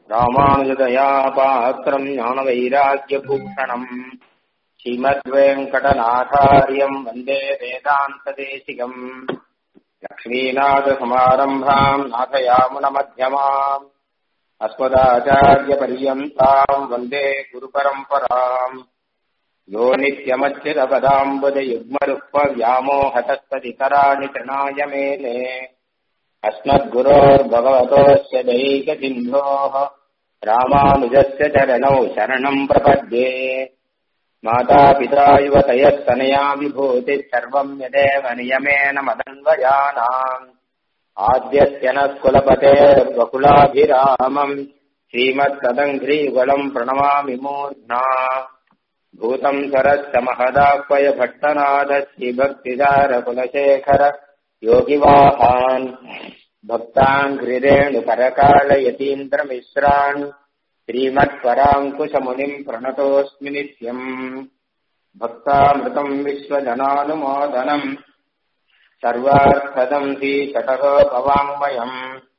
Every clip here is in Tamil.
ராமானுஜதயா பாத்திரம் ஞானவைராக்கியபூஷணம் ஸ்ரீமத்வேங்கடநாதாரியம் வந்தே வேதாந்ததேசிகம் லக்ஷ்மீநாதசமாரம்பாம் நாथयामुनमध्यमाम् अस्मदाचार्यपर्यन्ताम् वन्दे गुरुपरम्पराम् यो नित्यमच्युतपदाम्बुजयुग्मरुक्मव्यामोहतस्तदितराणि तृणाय मेने अस्मद्गुरोर्भगवतोऽस्य दैकसिन्धोः रामानुजस्य चरणौ शरणम् प्रपद्ये मातापिता युवतयः तनया विभूतिः सर्वम् यदेव नियमेन मदन्वयानाम् आद्यस्य नः कुलपतेर्वकुलाभिरामम् श्रीमत्तदङ्घ्रीवलम् प्रणमामि मूर्ध्ना भूतम् सरस्य महदाह्वय भट्टनाथ श्रीभक्तिदारकुलशेखर योगिवाहान् भक्ताङ्घ्रिरेणुपरकालयतीन्द्रमिश्रान् श्रीमत्पराङ्कुशमुनिम् प्रणतोऽस्मि नित्यम् भक्तामृतम् विश्वजनानुमोदनम् सर्वार्थदम् श्रीषटकोपवाङ्मयम्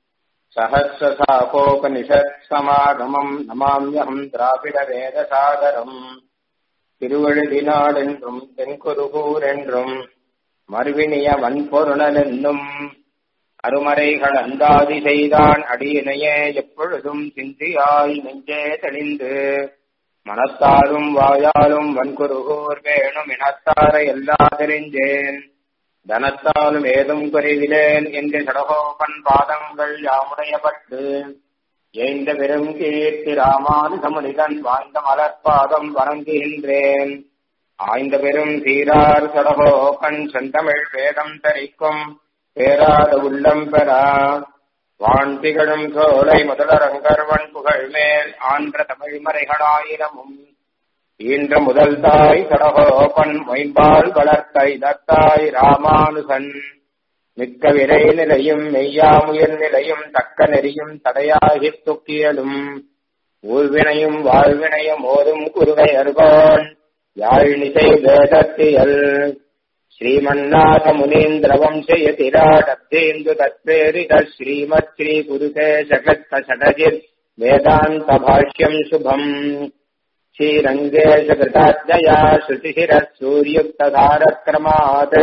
सहस्रसाकोपनिषत्समागमम् नमाम्यहम् द्राविडवेदसागरम् திருவழுதினாடென்றும் தென்குருகூரென்றும் மறுவினிய வன்பொருணலென்னும் அருமறைகள் அந்தாதி செய்தான் அடியினையே எப்பொழுதும் சிந்தியாய் நெஞ்சே தெளிந்து மனத்தாலும் வாயாலும் வன்குருகூர் வேணும் இனத்தாரை எல்லா தெரிஞ்சேன் தனத்தாலும் ஏதும் குறைவிலேன் என்று சடகோபன் பாதங்கள் யாமுடையப்பட்டு ஏந்த பெரும் கீர்த்தி ராமானுசமுனிதன் வாழ்ந்த மலர்பாதம் வணங்குகின்றேன் ஆய்ந்த பெரும் சீரார் சடகோபன் செந்தமிழ் வேதம் தரிக்கும் பேராத உள்ளம் பெறா வான் திகழும் சோலை முதலரங்கர்வன் புகழ் மேல் ஆன்ற தமிழ் மறைகளாயிரமும் ஈன்ற முதல் தாய் சடகோபன் மொயம்பால் வளர்த்த இதத்தாய் ராமானுசன் மிக்க விரை நிலையும் மெய்யாமுயர் நிலையும் தக்க நெறியும் தடையாகித் துக்கியலும் ஊழ்வினையும் வாழ்வினையும் ஓதும் குருவை அருகோன் யாழினிசை வேதத்தியல் ஸ்ரீமன்னாத முனீந்திர வம்சயதிராடத்தேந்து தத்வேரித ஸ்ரீமத் ஸ்ரீ குருதே ஜகத்த சடஜித் வேதாந்த பாஷ்யம் சுபம் श्रीरङ्गेश कृताज्ञया श्रुतिशिरः सूर्युक्तधारक्रमात्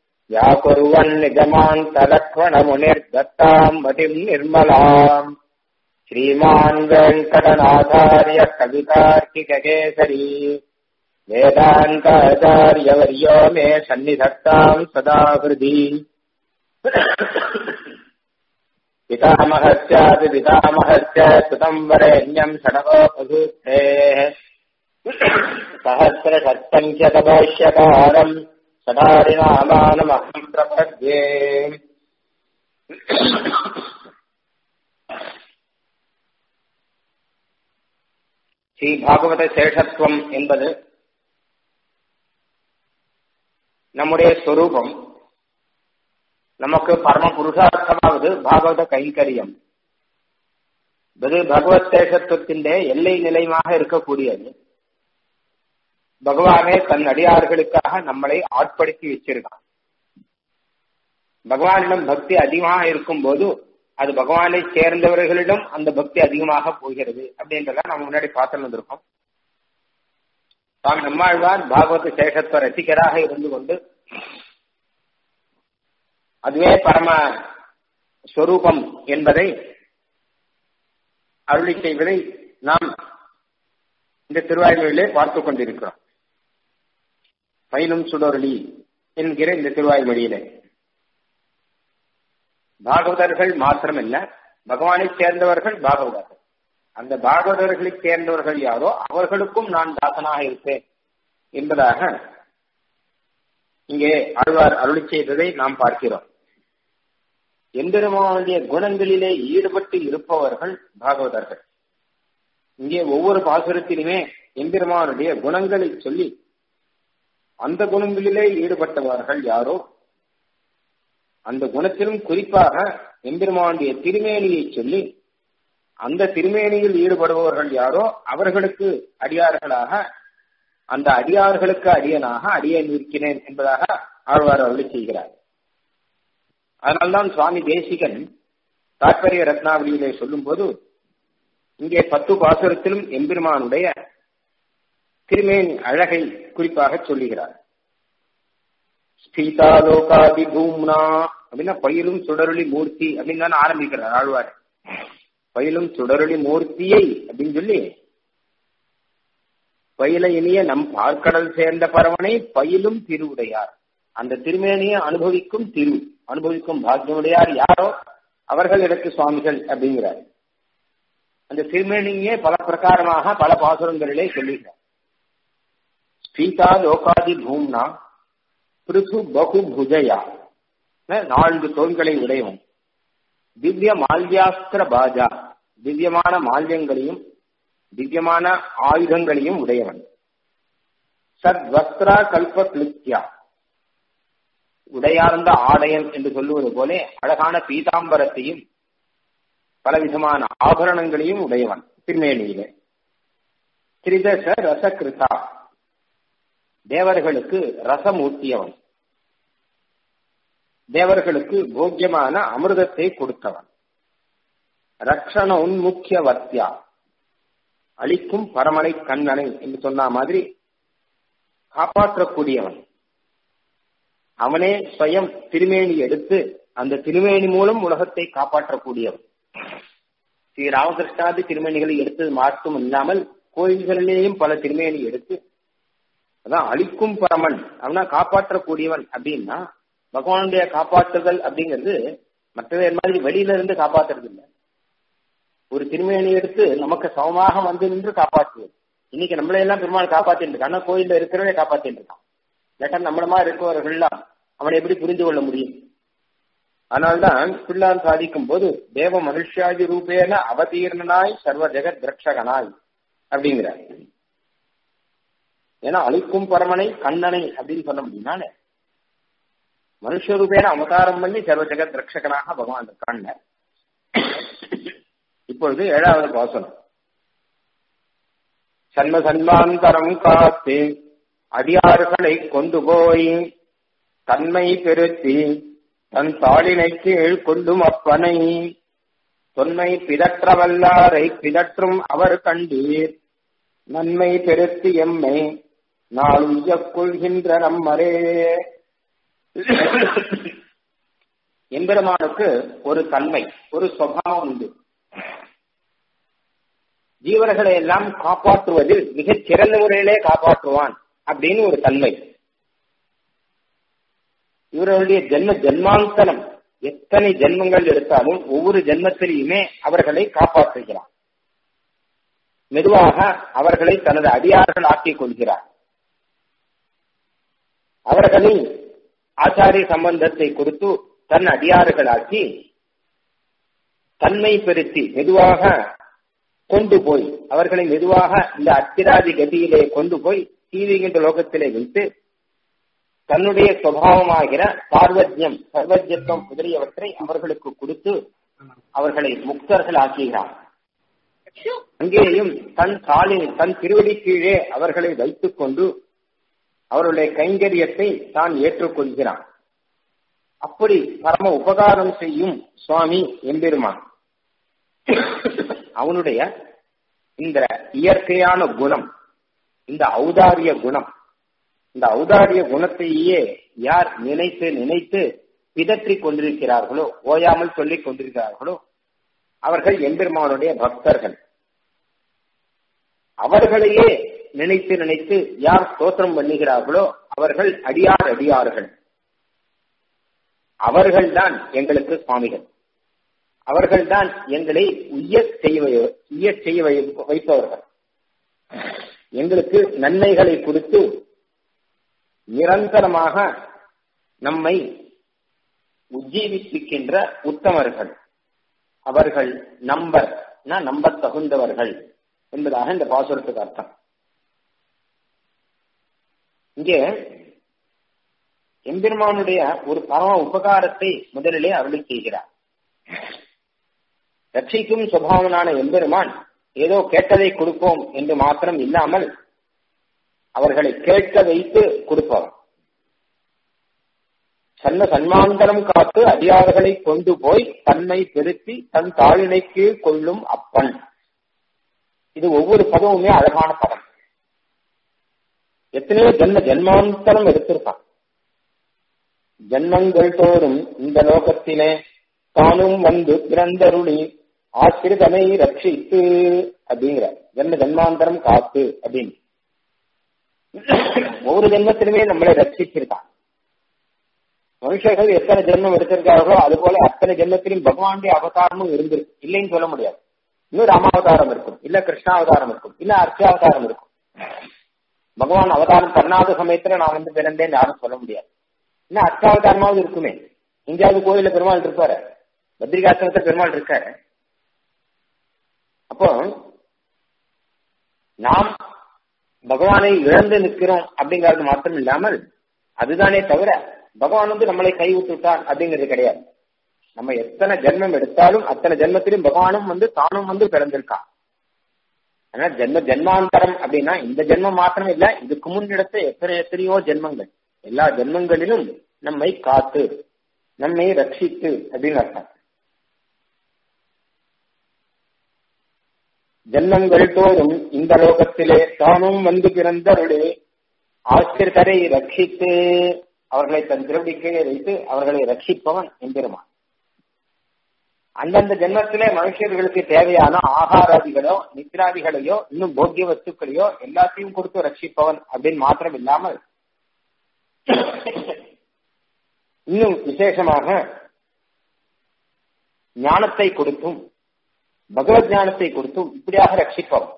व्याकुर्वन्निगमान्तलक्ष्मणमुनिर्दत्ताम् मतिम् निर्मलाम् श्रीमान् वेङ्कटनाथार्य कवितार्किककेसरी वेदान्ताचार्यवर्यो मे सन्निधत्ताम् सदा हृदि पितामहस्यापि पितामहस्य सुतम् वरेण्यम् षडगोपसूक्तेः सहस्रषट्सङ्ख्यकभाष्यकारम् सदारिनामानमहम् प्रपद्ये ஸ்ரீ பாகவத சேஷத்துவம் என்பது நம்முடைய ஸ்வரூபம் நமக்கு பரம புருஷார்த்தமாவது பாகவத கைங்கரியம் இது பகவத் சேஷத்துவத்திൻ്റെ எல்லை நிலையமாக இருக்கக்கூடியது பகவானே தன் அடியார்களுக்காக நம்மளை ஆட்படுத்தி வச்சிருக்கான் பகவானிடம் பக்தி அதிகமாக இருக்கும் போது அது பகவானை சேர்ந்தவர்களிடம் அந்த பக்தி அதிகமாக போகிறது அப்படின்றத நம்ம முன்னாடி பார்த்து வந்திருக்கோம் சுவாமி நம்மாழ்வார் பாகவத சேஷத்துவ ரசிகராக இருந்து கொண்டு அதுவே பரம ஸ்வரூபம் என்பதை அருளி செய்வதை நாம் இந்த திருவாய்மொழியிலே பார்த்து கொண்டிருக்கிறோம் பயிலும் சுடொருளி என்கிற இந்த திருவாய்மொழியிலே பாகவதர்கள் மாத்திரமல்ல பகவானை சேர்ந்தவர்கள் பாகவதர்கள் அந்த பாகவதர்களை சேர்ந்தவர்கள் யாரோ அவர்களுக்கும் நான் தாசனாக இருப்பேன் என்பதாக இங்கே ஆழ்வார் அருளி செய்ததை நாம் பார்க்கிறோம் எம்பெருமானுடைய குணங்களிலே ஈடுபட்டு இருப்பவர்கள் பாகவதர்கள் இங்கே ஒவ்வொரு பாசுரத்திலுமே எம்பெருமானுடைய குணங்களை சொல்லி அந்த குணங்களிலே ஈடுபட்டவர்கள் யாரோ அந்த குணத்திலும் குறிப்பாக எம்பெருமானுடைய திருமேனியை சொல்லி அந்த திருமேனியில் ஈடுபடுபவர்கள் யாரோ அவர்களுக்கு அடியார்களாக அந்த அடியார்களுக்கு அடியனாக அடியேன் இருக்கிறேன் என்பதாக ஆழ்வார் அருளி செய்கிறார் அதனால்தான் சுவாமி தேசிகன் தாற்பரிய ரத்னாவளியிலே சொல்லும் போது இங்கே பத்து பாசுரத்திலும் எம்பெருமானுடைய திருமேனி அழகை குறிப்பாக சொல்லுகிறார் ஸ்பீதாலோகாதி பூம்னா அப்படின்னா பயிலும் சுடருளி மூர்த்தி அப்படின்னு தானே ஆரம்பிக்கிறார் ஆழ்வார் பயிலும் சுடருளி மூர்த்தியை அப்படின்னு சொல்லி பயில இனிய நம் பார்க்கடல் சேர்ந்த பரவனை பயிலும் திருவுடையார் அந்த திருமேனியை அனுபவிக்கும் திரு அனுபவிக்கும் பாக்கியமுடையார் யாரோ அவர்கள் எனக்கு சுவாமிகள் அப்படிங்கிறார் அந்த திருமேனியே பல பிரகாரமாக பல பாசுரங்களிலே சொல்லுகிறார் ஸ்ரீதா லோகாதி பூம்னா பிருகு பகு புஜயா நான்கு தோள்களை உடையவன் திவ்ய மால்யாஸ்திர பாஜா திவ்யமான மால்யங்களையும் திவ்யமான ஆயுதங்களையும் உடையவன் சத் வஸ்திரா கல்ப கிளித்யா உடையார்ந்த ஆடையன் என்று சொல்லுவது போல அழகான பீதாம்பரத்தையும் பலவிதமான ஆபரணங்களையும் உடையவன் திருமேனியிலே திரிதச ரசகிருதா தேவர்களுக்கு ரசம் ஊட்டியவன் தேவர்களுக்கு போக்கியமான அமிர்தத்தை கொடுத்தவன் ரக்ஷண உன்முக்கிய வத்தியா அழிக்கும் பரமனை கண்ணனை என்று சொன்ன மாதிரி காப்பாற்றக்கூடியவன் அவனே ஸ்வயம் திருமேனி எடுத்து அந்த திருமேனி மூலம் உலகத்தை காப்பாற்றக்கூடியவன் ஸ்ரீ ராமகிருஷ்ணாதி திருமேனிகளை எடுத்தது மட்டும் இல்லாமல் கோயில்களிலேயும் பல திருமேனி எடுத்து அதான் அழிக்கும் பரமன் அவனா காப்பாற்றக்கூடியவன் அப்படின்னா பகவானுடைய காப்பாற்றுதல் அப்படிங்கிறது மற்ற மாதிரி வெளியில இருந்து காப்பாற்றுறது இல்லை ஒரு திருமேனி எடுத்து நமக்கு சமமாக வந்து நின்று காப்பாற்றுவது இன்னைக்கு நம்மளை எல்லாம் பெருமாள் காப்பாத்திட்டு இருக்கான் ஆனா கோயில்ல இருக்கிறவனே காப்பாத்திட்டு இருக்கான் இல்லாட்டா நம்மள மாதிரி இருக்கவர்கள்லாம் அவனை எப்படி புரிந்து கொள்ள முடியும் அதனால்தான் பிள்ளான் சாதிக்கும் போது தேவ மனுஷாதி ரூபேன அவதீர்ணனாய் சர்வ ஜெகத் ரக்ஷகனாய் அப்படிங்கிறார் ஏன்னா அழிக்கும் பரமனை கண்ணனை அப்படின்னு சொல்ல முடியும்னாலே மனுஷ ரூபேன அவதாரம் பண்ணி சர்வ ஜெகத் ரக்ஷகனாக பகவான் இருக்கான் இப்பொழுது ஏழாவது பாசனம் சன்ம சன்மாந்தரம் காத்து அடியார்களை கொண்டு போய் தன்மை பெருத்தி தன் தாளினை கீழ் கொள்ளும் அப்பனை தொன்மை பிதற்ற வல்லாரை பிதற்றும் அவர் கண்டீர் நன்மை பெருத்தி எம்மை நாளும் கொள்கின்ற நம்மரே எம்பெருமானுக்கு ஒரு தன்மை ஒரு சுவாவம் உண்டு ஜீவர்களை எல்லாம் காப்பாற்றுவதில் மிகச் சிறந்த முறையிலே காப்பாற்றுவான் அப்படின்னு ஒரு தன்மை இவர்களுடைய ஜென்ம ஜென்மாந்தரம் எத்தனை ஜென்மங்கள் எடுத்தாலும் ஒவ்வொரு ஜென்மத்திலையுமே அவர்களை காப்பாற்றுகிறார் மெதுவாக அவர்களை தனது அடியார்கள் ஆக்கிக் கொள்கிறார் அவர்களின் ஆச்சாரிய சம்பந்தத்தை கொடுத்து தன் அடியார்களாக்கி தன்மை பெருத்தி மெதுவாக கொண்டு போய் அவர்களை மெதுவாக இந்த அத்திராதி கதியிலே கொண்டு போய் தீவிகின்ற லோகத்திலே வைத்து தன்னுடைய சுவாவமாகிற பார்வஜ்யம் சர்வஜத்துவம் முதலியவற்றை அவர்களுக்கு கொடுத்து அவர்களை முக்தர்கள் ஆக்குகிறார் அங்கேயும் தன் காலில் தன் திருவடி கீழே அவர்களை வைத்துக் கொண்டு அவருடைய கைங்கரியத்தை தான் ஏற்றுக்கொள்கிறான் அப்படி பரம உபகாரம் செய்யும் சுவாமி எம்பெருமான் அவனுடைய இந்த இயற்கையான குணம் இந்த ஔதாரிய குணம் இந்த ஔதாரிய குணத்தையே யார் நினைத்து நினைத்து பிதற்றிக் கொண்டிருக்கிறார்களோ ஓயாமல் சொல்லிக் கொண்டிருக்கிறார்களோ அவர்கள் எம்பெருமானுடைய பக்தர்கள் அவர்களையே நினைத்து நினைத்து யார் ஸ்தோத்திரம் பண்ணுகிறார்களோ அவர்கள் அடியார் அடியார்கள் அவர்கள்தான் எங்களுக்கு சுவாமிகள் அவர்கள்தான் எங்களை உய்ய செய்ய உய்ய செய்ய வைப்பவர்கள் எங்களுக்கு நன்மைகளை கொடுத்து நிரந்தரமாக நம்மை உஜ்ஜீவிப்பிக்கின்ற உத்தமர்கள் அவர்கள் நம்பர் நம்ப தகுந்தவர்கள் என்பதாக இந்த பாசுரத்துக்கு அர்த்தம் இங்கே எம்பெருமானுடைய ஒரு பரம உபகாரத்தை முதலிலே அருளி செய்கிறார் ரட்சிக்கும் சுபாவனான எம்பெருமான் ஏதோ கேட்டதை கொடுப்போம் என்று மாத்திரம் இல்லாமல் அவர்களை கேட்க வைத்து கொடுப்பவர் சன்ன சன்மாந்தரம் காத்து அடியார்களை கொண்டு போய் தன்னை பெருத்தி தன் தாழினைக்கு கொள்ளும் அப்பன் இது ஒவ்வொரு பதவுமே அழகான பதம் எத்தனையோ ஜென்ம ஜென்மாந்தரம் எடுத்திருக்கான் ஜென்மங்கள் தோறும் இந்த லோகத்திலே தானும் வந்து பிறந்தருளி ஆசிரிதனை ரட்சித்து அப்படிங்கிற ஜென்ம ஜென்மாந்தரம் காத்து அப்படின்னு ஒவ்வொரு ஜென்மத்திலுமே நம்மளை ரட்சிச்சிருக்கான் மனுஷர்கள் எத்தனை ஜென்மம் எடுத்திருக்கார்களோ அது போல அத்தனை ஜென்மத்திலும் பகவானுடைய அவதாரமும் இருந்திருக்கு இல்லைன்னு சொல்ல முடியாது இன்னும் ராமாவதாரம் இருக்கும் இல்ல கிருஷ்ணாவதாரம் இருக்கும் இல்ல அர்ச்சாவதாரம் இருக்கும் பகவான் அவதாரம் பண்ணாத சமயத்துல நான் வந்து பிறந்தேன் யாரும் சொல்ல முடியாது இன்னும் அர்ச்சாவதாரமாவது இருக்குமே எங்கேயாவது கோயில பெருமாள் இருப்பாரு பத்ரிகாசிரமத்தில் பெருமாள் இருக்காரு அப்போ நாம் பகவானை இழந்து நிற்கிறோம் அப்படிங்கிறது மாத்திரம் இல்லாமல் அதுதானே தவிர பகவான் வந்து நம்மளை கைவிட்டுட்டான் அப்படிங்கிறது கிடையாது நம்ம எத்தனை ஜென்மம் எடுத்தாலும் அத்தனை ஜென்மத்திலும் பகவானும் வந்து தானும் வந்து பிறந்திருக்கான் ஆனா ஜென்ம ஜென்மாந்தரம் அப்படின்னா இந்த ஜென்மம் மாத்திரம் இல்ல இதுக்கு முன் எடுத்த எத்தனை எத்தனையோ ஜென்மங்கள் எல்லா ஜென்மங்களிலும் நம்மை காத்து நம்மை ரட்சித்து அப்படின்னு அர்த்தம் ஜென்மங்கள் தோறும் இந்த லோகத்திலே தானும் வந்து பிறந்தருளே ஆசிரியரை ரட்சித்து அவர்களை தன் திருவடி கீழே வைத்து அவர்களை ரட்சிப்பவன் எம்பெருமான் அந்தந்த ஜென்மத்திலே மனுஷர்களுக்கு தேவையான ஆகாராதிகளோ நித்ராதிகளையோ இன்னும் போக்கிய வஸ்துக்களையோ எல்லாத்தையும் கொடுத்து ரட்சிப்பவன் அப்படின்னு மாத்திரம் இல்லாமல் இன்னும் விசேஷமாக ஞானத்தை கொடுத்தும் பகவத் ஞானத்தை கொடுத்தும் இப்படியாக ரட்சிப்பவன்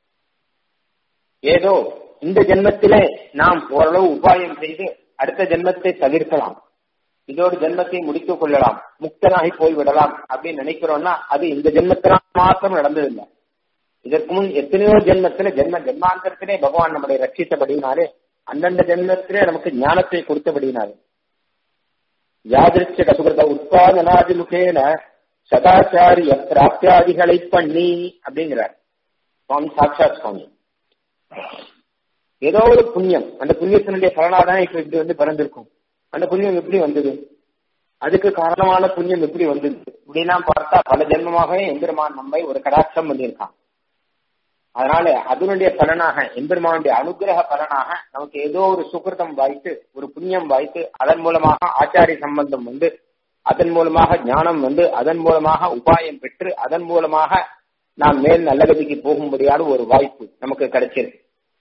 ஏதோ இந்த ஜென்மத்திலே நாம் ஓரளவு உபாயம் செய்து அடுத்த ஜென்மத்தை தவிர்க்கலாம் இதோடு ஜென்மத்தை முடித்துக் கொள்ளலாம் முக்தனாகி போய்விடலாம் அப்படின்னு நினைக்கிறோம்னா அது இந்த ஜென்மத்தினால் மாத்திரம் நடந்ததில்லை இதற்கு முன் எத்தனையோ ஜென்மத்தில ஜென்ம ஜென்மாந்தரத்திலே பகவான் நம்மளை ரட்சித்தபடினாலே அந்தந்த ஜென்மத்திலே நமக்கு ஞானத்தை கொடுத்தபடினாலே யாதிருச்ச கசுகிருத உற்பாதனாதிமுகேன சதாச்சாரிய பிராப்தியாதிகளை பண்ணி அப்படிங்கிறார் சுவாமி சாட்சாத் சுவாமி ஏதோ ஒரு புண்ணியம் அந்த புண்ணியத்தினுடைய பலனாதான் இப்ப இப்படி வந்து பிறந்திருக்கும் அந்த புண்ணியம் எப்படி வந்தது அதுக்கு காரணமான புண்ணியம் எப்படி வந்தது இப்படிலாம் பார்த்தா பல ஜென்மமாகவே எம்பெருமான் நம்மை ஒரு கடாட்சம் பண்ணியிருக்கான் அதனால அதனுடைய பலனாக எம்பெருமானுடைய அனுகிரக பலனாக நமக்கு ஏதோ ஒரு சுகிருதம் வாய்த்து ஒரு புண்ணியம் வாய்த்து அதன் மூலமாக ஆச்சாரிய சம்பந்தம் வந்து அதன் மூலமாக ஞானம் வந்து அதன் மூலமாக உபாயம் பெற்று அதன் மூலமாக நாம் மேல் நல்லகதிக்கு போகும்படியான ஒரு வாய்ப்பு நமக்கு கிடைச்சிருக்கு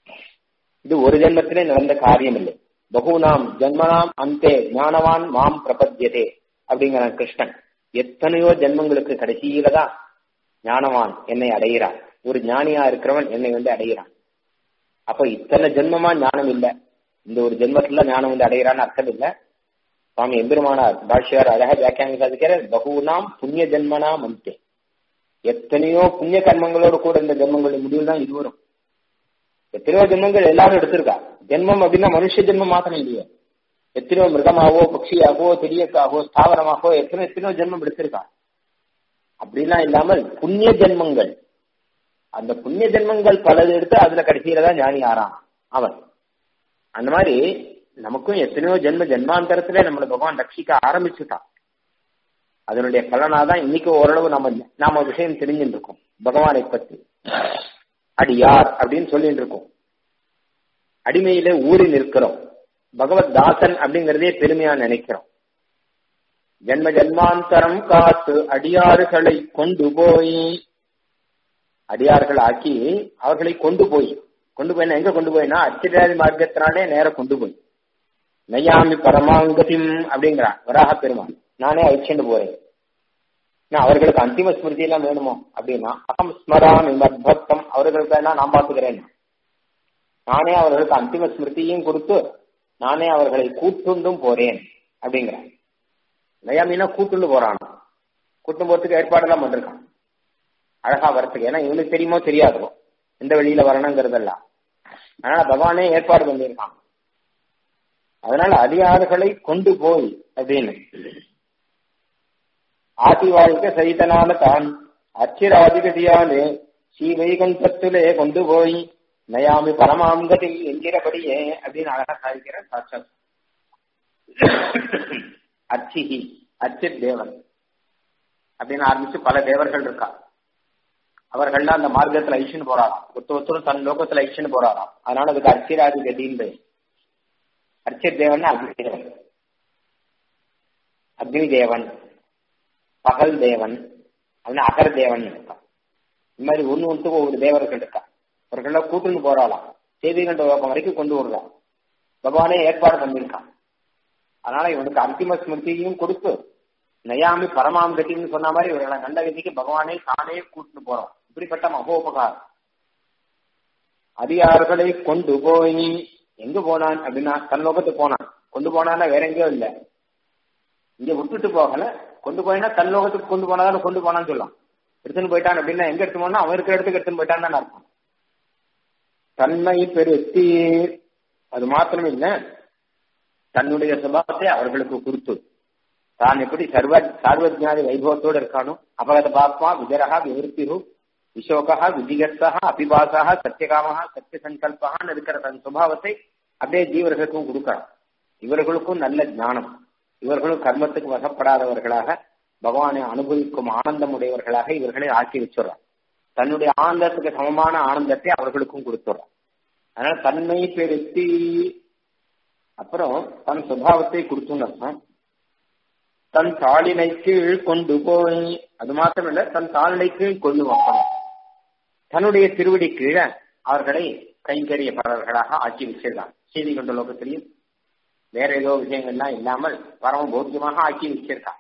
இது ஒரு ஜென்மத்திலே நடந்த காரியம் இல்லை பகுநாம் ஜென்மனாம் அந்தே ஞானவான் மாம் பிரபத்தியதே அப்படிங்கிற கிருஷ்ணன் எத்தனையோ ஜென்மங்களுக்கு கடைசியில தான் ஞானவான் என்னை அடைகிறான் ஒரு ஞானியா இருக்கிறவன் என்னை வந்து அடைகிறான் அப்ப இத்தனை ஜென்மமா ஞானம் இல்ல இந்த ஒரு ஜென்மத்துல ஞானம் வந்து அடைகிறான்னு அர்த்தம் இல்ல சுவாமி எம்பெருமானார் பாஷ்யார் அழகா வியாக்கியானம் சாதிக்கிறார் பகுநாம் புண்ணிய ஜென்மனா மந்தே எத்தனையோ புண்ணிய கர்மங்களோடு கூட இந்த ஜென்மங்களுடைய முடிவு தான் இது வரும் எத்தனையோ ஜென்மங்கள் எல்லாரும் எடுத்திருக்கா ஜென்மம் அப்படின்னா மனுஷ ஜென்மம் மாத்திரம் இல்லையே எத்தனையோ மிருகமாகவோ பட்சியாகவோ தெரியக்காகவோ ஸ்தாவரமாகவோ எத்தனை எத்தனையோ ஜென்மம் எடுத்திருக்கா அப்படிலாம் இல்லாமல் புண்ணிய ஜென்மங்கள் அந்த புண்ணிய ஜென்மங்கள் பலது எடுத்து அதுல கடைசியில தான் ஞானி ஆறான் அவன் அந்த மாதிரி நமக்கும் எத்தனையோ ஜென்ம ஜென்மாந்தரத்துல நம்மளை பகவான் ரட்சிக்க ஆரம்பிச்சுட்டான் அதனுடைய பலனாதான் இன்னைக்கு ஓரளவு நம்ம நாம விஷயம் தெரிஞ்சுட்டு இருக்கோம் பகவானை பத்தி அடியார் அப்படின்னு சொல்லிட்டு இருக்கோம் அடிமையில ஊறி நிற்கிறோம் பகவத் தாசன் அப்படிங்கறதே பெருமையா நினைக்கிறோம் ஜென்ம ஜென்மாந்தரம் காத்து அடியாறுகளை கொண்டு போய் அடியார்கள் ஆக்கி அவர்களை கொண்டு போய் கொண்டு போய் எங்க கொண்டு போயினா அச்சிராதி மார்க்கத்தினாலே நேர கொண்டு போய் நையாமி பரமாங்கதிம் அப்படிங்கிறான் வராக பெருமான் நானே அழிச்சுட்டு போறேன் நான் அவர்களுக்கு அந்திம ஸ்மிருதி எல்லாம் வேணுமோ அப்படின்னா அகம் ஸ்மராமி மத்பக்தம் அவர்களுக்கு எல்லாம் நான் பாத்துக்கிறேன் நானே அவர்களுக்கு அந்திம ஸ்மிருதியும் கொடுத்து நானே அவர்களை கூட்டுண்டும் போறேன் அப்படிங்கிறான் நயாமினா கூட்டுண்டு போறான் கூட்டும் போறதுக்கு ஏற்பாடெல்லாம் பண்ணிருக்கான் அழகா வரத்துக்கு ஏன்னா இவனுக்கு தெரியுமோ தெரியாதோ எந்த வழியில வரணுங்கிறதெல்லாம் அதனால பகவானே ஏற்பாடு பண்ணியிருக்கான் அதனால அடியாறுகளை கொண்டு போய் அப்படின்னு ஆதி வாழ்க்கை சைதனால தான் அச்சிராதிகதியாலே ஸ்ரீ வைகுண்டத்திலே கொண்டு போய் நயாமி பரமாங்கதி என்கிறபடியே அப்படின்னு அழகா சாதிக்கிற சாட்சாத் அச்சிஹி அச்சித் தேவன் அப்படின்னு ஆரம்பிச்சு பல தேவர்கள் இருக்கா அவர்கள்லாம் அந்த மார்க்கத்துல ஐஷன் போறாராம் ஒருத்த ஒருத்தரும் தன் லோகத்துல ஐஷன் போறாராம் அதனால அதுக்கு அர்ச்சிராதி கதின்னு அர்ச்சர் தேவன் அக்னி தேவன் அக்னி தேவன் பகல் தேவன் அப்படின்னு அகர் தேவன் இருக்கான் இந்த மாதிரி ஒண்ணு ஒன்று ஒவ்வொரு தேவர்கள் இருக்கா அவர்கள்லாம் கூட்டுன்னு போறாளாம் செய்திகண்ட லோகம் வரைக்கும் கொண்டு வரலாம் பகவானே ஏற்பாடு பண்ணியிருக்கான் அதனால இவனுக்கு அந்திம ஸ்மிருதியும் கொடுத்து நயாமி பரமாம் கத்தின்னு சொன்ன மாதிரி இவர்களை கண்ட கதிக்கு பகவானே தானே கூட்டிட்டு போறோம் இப்படிப்பட்ட மகோபகாரம் அதிகாரிகளை கொண்டு போய் எங்க போனான் அப்படின்னா தன் லோகத்துக்கு போனான் கொண்டு போனான்னா வேற எங்கேயோ இல்ல இங்க விட்டுட்டு போகல கொண்டு போயினா தன் லோகத்துக்கு கொண்டு போனாதான் கொண்டு போனான்னு சொல்லலாம் எடுத்துன்னு போயிட்டான் அப்படின்னா எங்க எடுத்து போனா அவன் இருக்கிற இடத்துக்கு எடுத்துன்னு போயிட்டான்னு அர்த்தம் தன்மை பெருத்தி அது மாத்திரம் இல்ல தன்னுடைய சுபாவத்தை அவர்களுக்கு கொடுத்து தான் எப்படி சர்வ சார்வஜாதி வைபவத்தோடு இருக்கானோ அபகத பாத்மா விஜரகா விவருத்திரு விசோகா விஜிகர்த்தா அபிபாசா சத்தியகாமஹா சத்திய சங்கல்பகான்னு இருக்கிற தன் சுபாவத்தை அப்படியே ஜீவர்களுக்கும் கொடுக்கிறான் இவர்களுக்கும் நல்ல ஞானம் இவர்களும் கர்மத்துக்கு வசப்படாதவர்களாக பகவானை அனுபவிக்கும் ஆனந்தம் உடையவர்களாக இவர்களை ஆக்கி வச்சுடுறான் தன்னுடைய ஆனந்தத்துக்கு சமமான ஆனந்தத்தை அவர்களுக்கும் கொடுத்துடுறான் அதனால தன்மை பெருத்தி அப்புறம் தன் சுபாவத்தை கொடுத்துன்னு அர்த்தம் தன் தாளினை கீழ் கொண்டு போய் அது மாத்திரமல்ல தன் தாளினை கீழ் கொண்டு வைக்கணும் தன்னுடைய திருவடி கீழே அவர்களை கைங்கரியப்படவர்களாக ஆக்கி வச்சிருக்கான் செய்தி கொண்ட லோகத்திலையும் வேற ஏதோ விஷயங்கள்லாம் இல்லாமல் பரம போக்கியமாக ஆக்கி வச்சிருக்கான்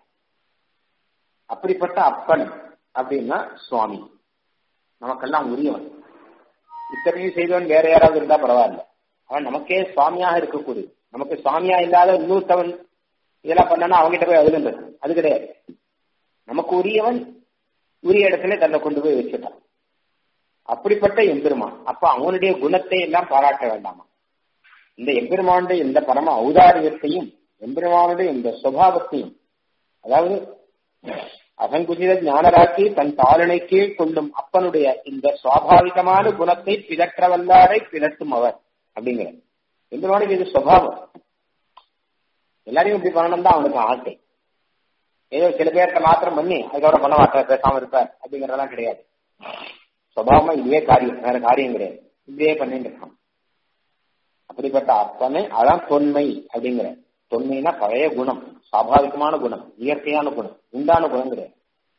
அப்படிப்பட்ட அப்பன் அப்படின்னா சுவாமி நமக்கெல்லாம் உரியவன் இத்தனையும் செய்தவன் வேற யாராவது இருந்தா பரவாயில்ல அவன் நமக்கே சுவாமியாக இருக்கக்கூடிய நமக்கு சுவாமியா இல்லாத இன்னொருத்தவன் இதெல்லாம் பண்ணனா அவங்ககிட்ட போய் அழுதுன்றது அது கிடையாது நமக்கு உரியவன் உரிய இடத்துல தன்னை கொண்டு போய் வச்சுட்டான் அப்படிப்பட்ட எம்பெருமான் அப்ப அவனுடைய குணத்தை எல்லாம் பாராட்ட வேண்டாமா இந்த எம்பெருமானுடைய இந்த பரம ஔதாரியத்தையும் எம்பெருமானுடைய இந்த சுவாவத்தையும் அதாவது அசங்குச்சித ஞானராக்கி தன் தாளனை கீழ் கொள்ளும் அப்பனுடைய இந்த சுவாபாவிகமான குணத்தை பிதற்ற வல்லாரை பிதற்றும் அவர் அப்படிங்கிற எம்பெருமானுக்கு இது சுவாவம் எல்லாரையும் இப்படி பண்ணணும் தான் அவனுக்கு ஆசை ஏதோ சில பேர்த்த மாத்திரம் பண்ணி அதுக்கப்புறம் பண்ண மாட்டார் பேசாம இருப்பார் அப்படிங்கறதெல்லாம் கிடையாது சுவாவமா இதுவே காரியம் வேற காரியம் கிடையாது இப்படியே பண்ணிட்டு இருக்கான் அப்படிப்பட்ட அப்பனை அதான் தொன்மை அப்படிங்கிற தொன்மைனா பழைய குணம் சுவாபாவிகமான குணம் இயற்கையான குணம் உண்டான குணம் கிடையாது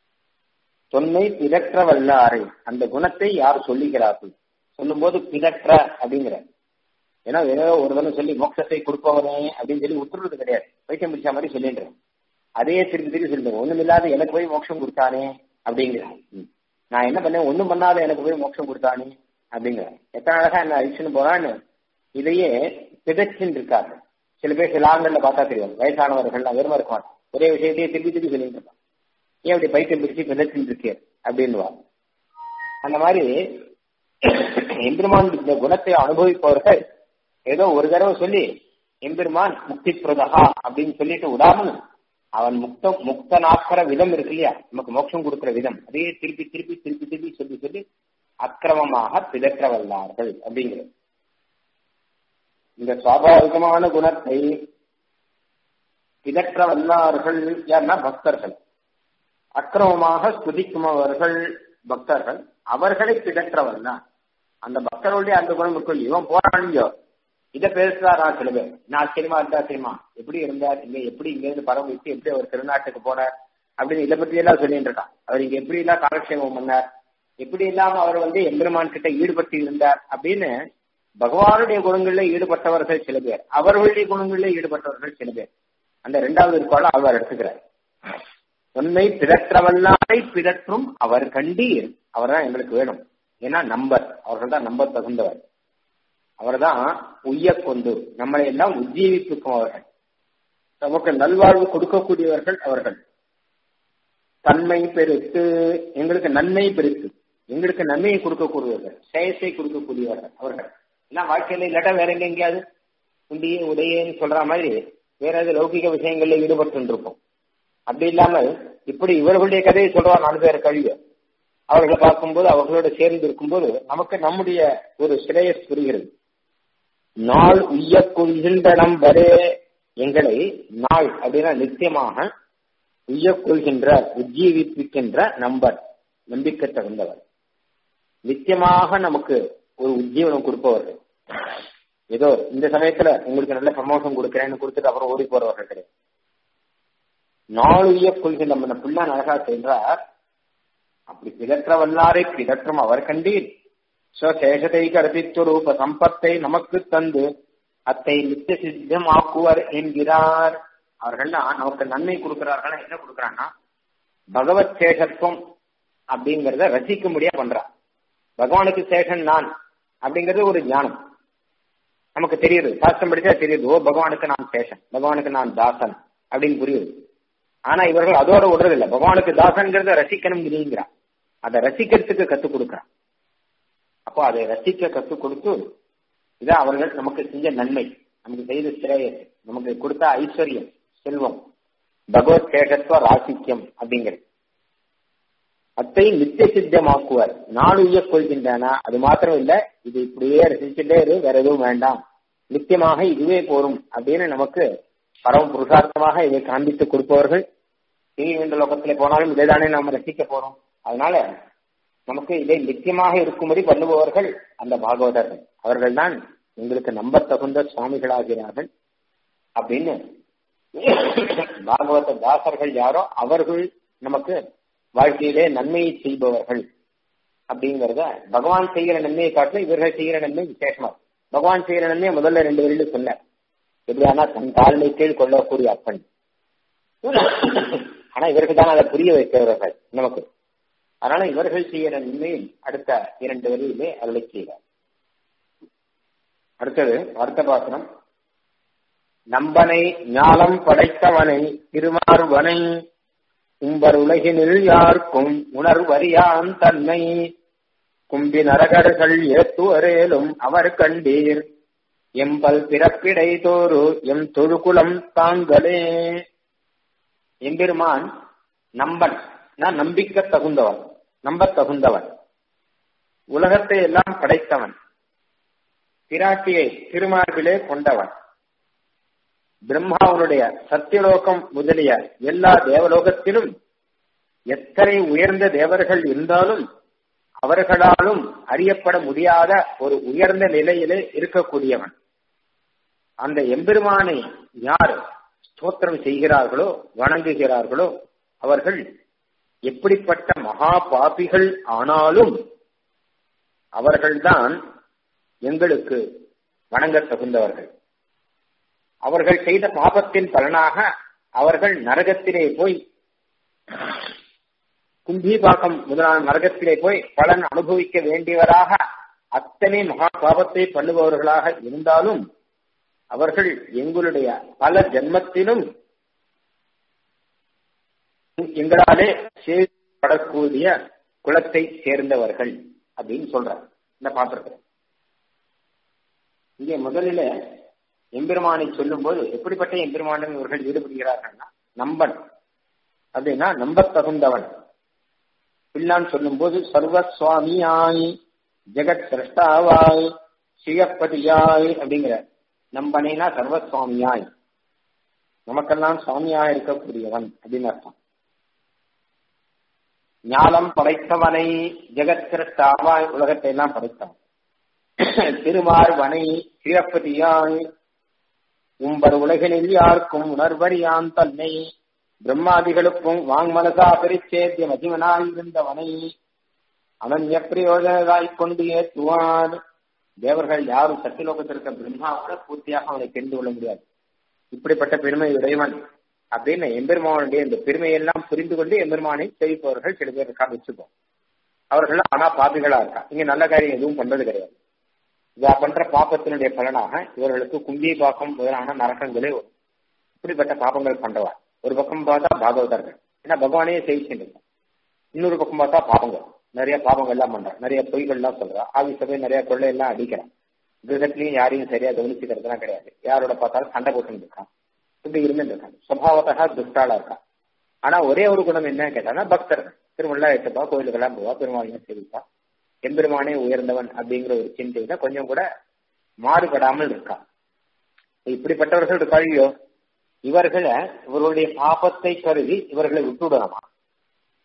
தொன்மை பிதற்ற வல்லாரை அந்த குணத்தை யார் சொல்லுகிறார்கள் சொல்லும் போது பிதற்ற அப்படிங்கிற ஏன்னா ஏதோ ஒரு தடவை சொல்லி மோட்சத்தை கொடுப்பவனே அப்படின்னு சொல்லி உத்துறது கிடையாது வைத்தியம் பிடிச்ச மாதிரி சொல்லிடுறேன் அதே திருப்பி திருப்பி சொல்லுங்க ஒண்ணும் இல்லாத எனக்கு போய் மோட்சம் கொடுத்தானே அப்படிங்கிறான் நான் என்ன பண்ணேன் ஒண்ணும் பண்ணாத எனக்கு போய் மோட்சம் கொடுத்தானே அப்படிங்கிறான் எத்தனை அழகா என்ன அழிச்சுன்னு போறான்னு இதையே பிதச்சின்னு இருக்காரு சில பேர் சில ஆண்கள்ல பார்த்தா தெரியும் வயசானவர்கள்லாம் வெறுமா இருக்க மாட்டான் ஒரே விஷயத்தையே திருப்பி திருப்பி சொல்லிட்டு இருப்பான் ஏன் அப்படி பைத்தியம் பிடிச்சு பிதச்சின்னு இருக்கே அப்படின்னுவா அந்த மாதிரி எம்பெருமான் இந்த குணத்தை அனுபவிப்பவர்கள் ஏதோ ஒரு தடவை சொல்லி எம்பெருமான் முக்தி பிரதகா அப்படின்னு சொல்லிட்டு விடாமல் அவன் முக்த முக்தனாக்கிற விதம் இருக்கு இல்லையா நமக்கு மோட்சம் கொடுக்கிற விதம் அதையே திருப்பி திருப்பி திருப்பி திருப்பி சொல்லி சொல்லி அக்கிரமமாக பிதற்ற வல்லார்கள் அப்படிங்கிறது இந்த சுவாபாவிகமான குணத்தை பிதற்ற வல்லார்கள் யாருன்னா பக்தர்கள் அக்கிரமமாக ஸ்துதிக்குமவர்கள் பக்தர்கள் அவர்களை பிதற்ற வல்லார் அந்த பக்தர்களுடைய அந்த குணம் இருக்கும் இவன் போறானியோ இதை பேசுறாரா சில பேர் நான் ஆச்சரியமா இருந்தா தெரியுமா எப்படி இருந்தார் இங்க எப்படி இங்க இருந்து படம் விட்டு எப்படி அவர் திருநாட்டுக்கு போனார் அப்படின்னு இதை பத்தி எல்லாம் சொல்லிட்டு இருக்கான் அவர் இங்க எப்படி எல்லாம் காலக்ஷேபம் பண்ணார் எப்படி இல்லாம அவர் வந்து எம்பெருமான் கிட்ட ஈடுபட்டு இருந்தார் அப்படின்னு பகவானுடைய குணங்கள்ல ஈடுபட்டவர்கள் சில பேர் அவர்களுடைய குணங்களில் ஈடுபட்டவர்கள் சில பேர் அந்த இரண்டாவது இருக்கால அவர் எடுத்துக்கிறார் உண்மை பிதற்றவல்லாரை பிதற்றும் அவர் கண்டீர் அவர் தான் எங்களுக்கு வேணும் ஏன்னா நம்பர் அவர்கள் தான் நம்பர் தகுந்தவர் அவர் தான் உய்ய கொண்டு நம்மளை எல்லாம் உஜ்ஜீவிப்புக்கும் அவர்கள் நமக்கு நல்வாழ்வு கொடுக்கக்கூடியவர்கள் அவர்கள் தன்மை பெருத்து எங்களுக்கு நன்மை பெருத்து எங்களுக்கு நன்மையை கொடுக்கக்கூடியவர்கள் சேயத்தை கொடுக்கக்கூடியவர்கள் அவர்கள் எல்லாம் வாழ்க்கையில இல்லாட்டா வேற எங்க எங்கேயாவது உண்டியே உடையேன்னு சொல்ற மாதிரி வேற ஏதாவது லௌகிக விஷயங்கள்ல ஈடுபட்டு இருப்போம் அப்படி இல்லாமல் இப்படி இவர்களுடைய கதையை சொல்றா நாலு பேர் கழிவு அவர்களை பார்க்கும்போது அவர்களோட சேர்ந்து இருக்கும்போது நமக்கு நம்முடைய ஒரு சிரேயஸ் புரிகிறது நாள் உய்ய கொள்கின்ற நம்பரே எங்களை நாள் அப்படின்னா நிச்சயமாக உய்ய கொள்கின்ற உஜ்ஜீவிப்பிக்கின்ற நம்பர் நம்பிக்கை தகுந்தவர் நித்தியமாக நமக்கு ஒரு உஜ்ஜீவனம் கொடுப்பவர்கள் ஏதோ இந்த சமயத்துல உங்களுக்கு நல்ல ப்ரமோஷன் கொடுக்குறேன்னு கொடுத்துட்டு அப்புறம் ஓடி போறவர்கள் கிடையாது நாளுய கொள்கின்ற நம்ம பிள்ளான் அழகா சென்றார் அப்படி பிதற்ற வல்லாரை பிதற்றும் அவர் கண்டீர் சேஷதைக்கு அர்ப்பித்துவரூப சம்பத்தை நமக்கு தந்து அத்தை நித்திய சித்தம் ஆக்குவர் என்கிறார் அவர்கள் நமக்கு நன்மை கொடுக்கிறார்கள் என்ன கொடுக்குறாங்கன்னா பகவத் சேஷத்துவம் அப்படிங்கறத ரசிக்க முடியா பண்றார் பகவானுக்கு சேஷன் நான் அப்படிங்கிறது ஒரு ஞானம் நமக்கு தெரியுது சாஸ்திரம் படிச்சா தெரியுது ஓ பகவானுக்கு நான் சேஷன் பகவானுக்கு நான் தாசன் அப்படின்னு புரியுது ஆனா இவர்கள் அதோட விடுறதில்ல பகவானுக்கு தாசன்கிறத ரசிக்கணும் இல்லைங்கிறான் அதை ரசிக்கிறதுக்கு கத்துக் கொடுக்கிறான் அப்போ அதை ரசிக்க கத்துக் கொடுத்து இதான் அவர்கள் நமக்கு செஞ்ச நன்மை நமக்கு செய்த சிரேயஸ் நமக்கு கொடுத்த ஐஸ்வர்யம் செல்வம் பகவத் சேஷத்துவ ராசிக்கம் அப்படிங்கிறது அத்தை நித்திய சித்தமாக்குவார் நாடு உய கொள்கின்றன அது மாத்திரம் இல்ல இது இப்படியே ரசிச்சுட்டே இரு வேற எதுவும் வேண்டாம் நித்தியமாக இதுவே போரும் அப்படின்னு நமக்கு பரம புருஷார்த்தமாக இதை காண்பித்து கொடுப்பவர்கள் இனி இந்த லோகத்திலே போனாலும் இதைதானே நாம் ரசிக்க போறோம் அதனால நமக்கு இதை நித்தியமாக இருக்கும்படி பண்ணுபவர்கள் அந்த பாகவதர்கள் அவர்கள் தான் எங்களுக்கு நம்ப தகுந்த சுவாமிகளாகிறார்கள் அப்படின்னு பாகவத தாசர்கள் யாரோ அவர்கள் நமக்கு வாழ்க்கையிலே நன்மையை செய்பவர்கள் அப்படிங்கறத பகவான் செய்கிற நன்மையை காட்டிலும் இவர்கள் செய்கிற நன்மை விசேஷமா பகவான் செய்கிற நன்மையை முதல்ல ரெண்டு வரையிலும் சொன்னார் எப்படியானா தன் தாழ்மை கீழ் கொள்ளக்கூடிய அப்பன் ஆனா இவர்கள் தான் அதை புரிய வைக்கிறவர்கள் நமக்கு அதனால இவர்கள் செய்கிற நன்மையை அடுத்த இரண்டு வரியிலே அருளை செய்கிறார் அடுத்தது அடுத்த பாசனம் நம்பனை ஞாலம் படைத்தவனை திருமார்வனை உம்பர் உலகினில் யாருக்கும் உணர்வறியான் தன்னை கும்பி நரகர்கள் ஏத்துவரேலும் அவர் கண்டீர் எம்பல் பிறப்பிடை தோறு எம் தொழுகுலம் தாங்களே எம்பெருமான் நம்பன் நான் நம்பிக்க தகுந்தவன் நம்ப தகுந்தவன் உலகத்தை எல்லாம் படைத்தவன் பிராட்டியை திருமார்பிலே கொண்டவன் பிரம்மாவனுடைய சத்தியலோகம் முதலிய எல்லா தேவலோகத்திலும் எத்தனை உயர்ந்த தேவர்கள் இருந்தாலும் அவர்களாலும் அறியப்பட முடியாத ஒரு உயர்ந்த நிலையிலே இருக்கக்கூடியவன் அந்த எம்பெருமானை யார் ஸ்தோத்திரம் செய்கிறார்களோ வணங்குகிறார்களோ அவர்கள் எப்படிப்பட்ட மகா பாபிகள் ஆனாலும் அவர்கள்தான் எங்களுக்கு வணங்க தகுந்தவர்கள் அவர்கள் செய்த பாபத்தின் பலனாக அவர்கள் நரகத்திலே போய் கும்பீபாக்கம் முதலான நரகத்திலே போய் பலன் அனுபவிக்க வேண்டியவராக அத்தனை மகா பாபத்தை பண்ணுபவர்களாக இருந்தாலும் அவர்கள் எங்களுடைய பல ஜென்மத்திலும் எங்களாலே செய்யப்படக்கூடிய குலத்தை சேர்ந்தவர்கள் அப்படின்னு சொல்றார் இந்த பாத்திரத்தில் இங்கே முதலில எம்பெருமானை சொல்லும் போது எப்படிப்பட்ட எம்பெருமானும் இவர்கள் ஈடுபடுகிறார்கள்னா நம்பன் அப்படின்னா நம்ப தகுந்தவன் பிள்ளான் சொல்லும் போது சர்வசுவாமியாய் ஜெகத் சிரஷ்டாவாய் சிவப்பதியாய் அப்படிங்கிற நம்பனைனா சர்வசுவாமியாய் நமக்கெல்லாம் சுவாமியாய் இருக்கக்கூடியவன் அப்படின்னு அர்த்தம் ஞானம் படைத்தவனை ஜெகத் சிரஷ்டாவாய் உலகத்தை எல்லாம் படைத்தவன் திருமார்வனை சிவப்பதியாய் உம்பர் உலகினில் யாருக்கும் உணர்வறியான் தன்னை பிரம்மாதிகளுக்கும் வாங்மனசா பரிச்சேத்திய மதிமனாய் இருந்தவனை அவன் எப்பிரயோஜனதாய் கொண்டு ஏற்றுவான் தேவர்கள் யாரும் சத்தியலோகத்திற்கு பிரம்மாவோட பூர்த்தியாக அவனை தெரிந்து கொள்ள முடியாது இப்படிப்பட்ட பெருமை உடையவன் அப்படின்னு எம்பெருமானுடைய இந்த பெருமையெல்லாம் புரிந்து கொண்டு எம்பெருமானை செய்ப்பவர்கள் சில பேர் இருக்கா வச்சுப்போம் அவர்கள் ஆனா பாபிகளா இருக்கா இங்க நல்ல காரியம் எதுவும் பண்றது கிடையாது இவா பண்ற பாப்பத்தினுடைய பலனாக இவர்களுக்கு கும்பி பாக்கம் முதலான நரக்கங்களே வரும் இப்படிப்பட்ட பாப்பங்கள் பண்றவா ஒரு பக்கம் பார்த்தா பாகவதர்கள் ஏன்னா பகவானே செய்கின்றார் இன்னொரு பக்கம் பார்த்தா பாவங்கள் நிறைய பாவங்கள் எல்லாம் பண்றான் நிறைய பொய்கள் எல்லாம் சொல்றான் ஆபீஸ்ல போய் நிறைய கொள்ளை எல்லாம் அடிக்கிறான் கிரகத்திலையும் யாரையும் சரியா கவனிச்சுக்கிறதுலாம் கிடையாது யாரோட பார்த்தாலும் சண்டை போட்டு இருக்கான் இப்படி இருந்துட்டு இருக்கான் சுபாவத்தகா துஷ்டாளா இருக்கான் ஆனா ஒரே ஒரு குணம் என்ன கேட்டானா பக்தர்கள் திருமணம் எட்டுப்பா கோயிலுக்கெல்லாம் போவா பெருமாளையும் சேவிப்பா எம்பெருமானே உயர்ந்தவன் அப்படிங்கிற ஒரு சிந்தையில கொஞ்சம் கூட மாறுபடாமல் இருக்கான் இப்படிப்பட்டவர்கள் இருக்காழியோ இவர்களை இவர்களுடைய பாபத்தை கருதி இவர்களை விட்டுவிடணுமா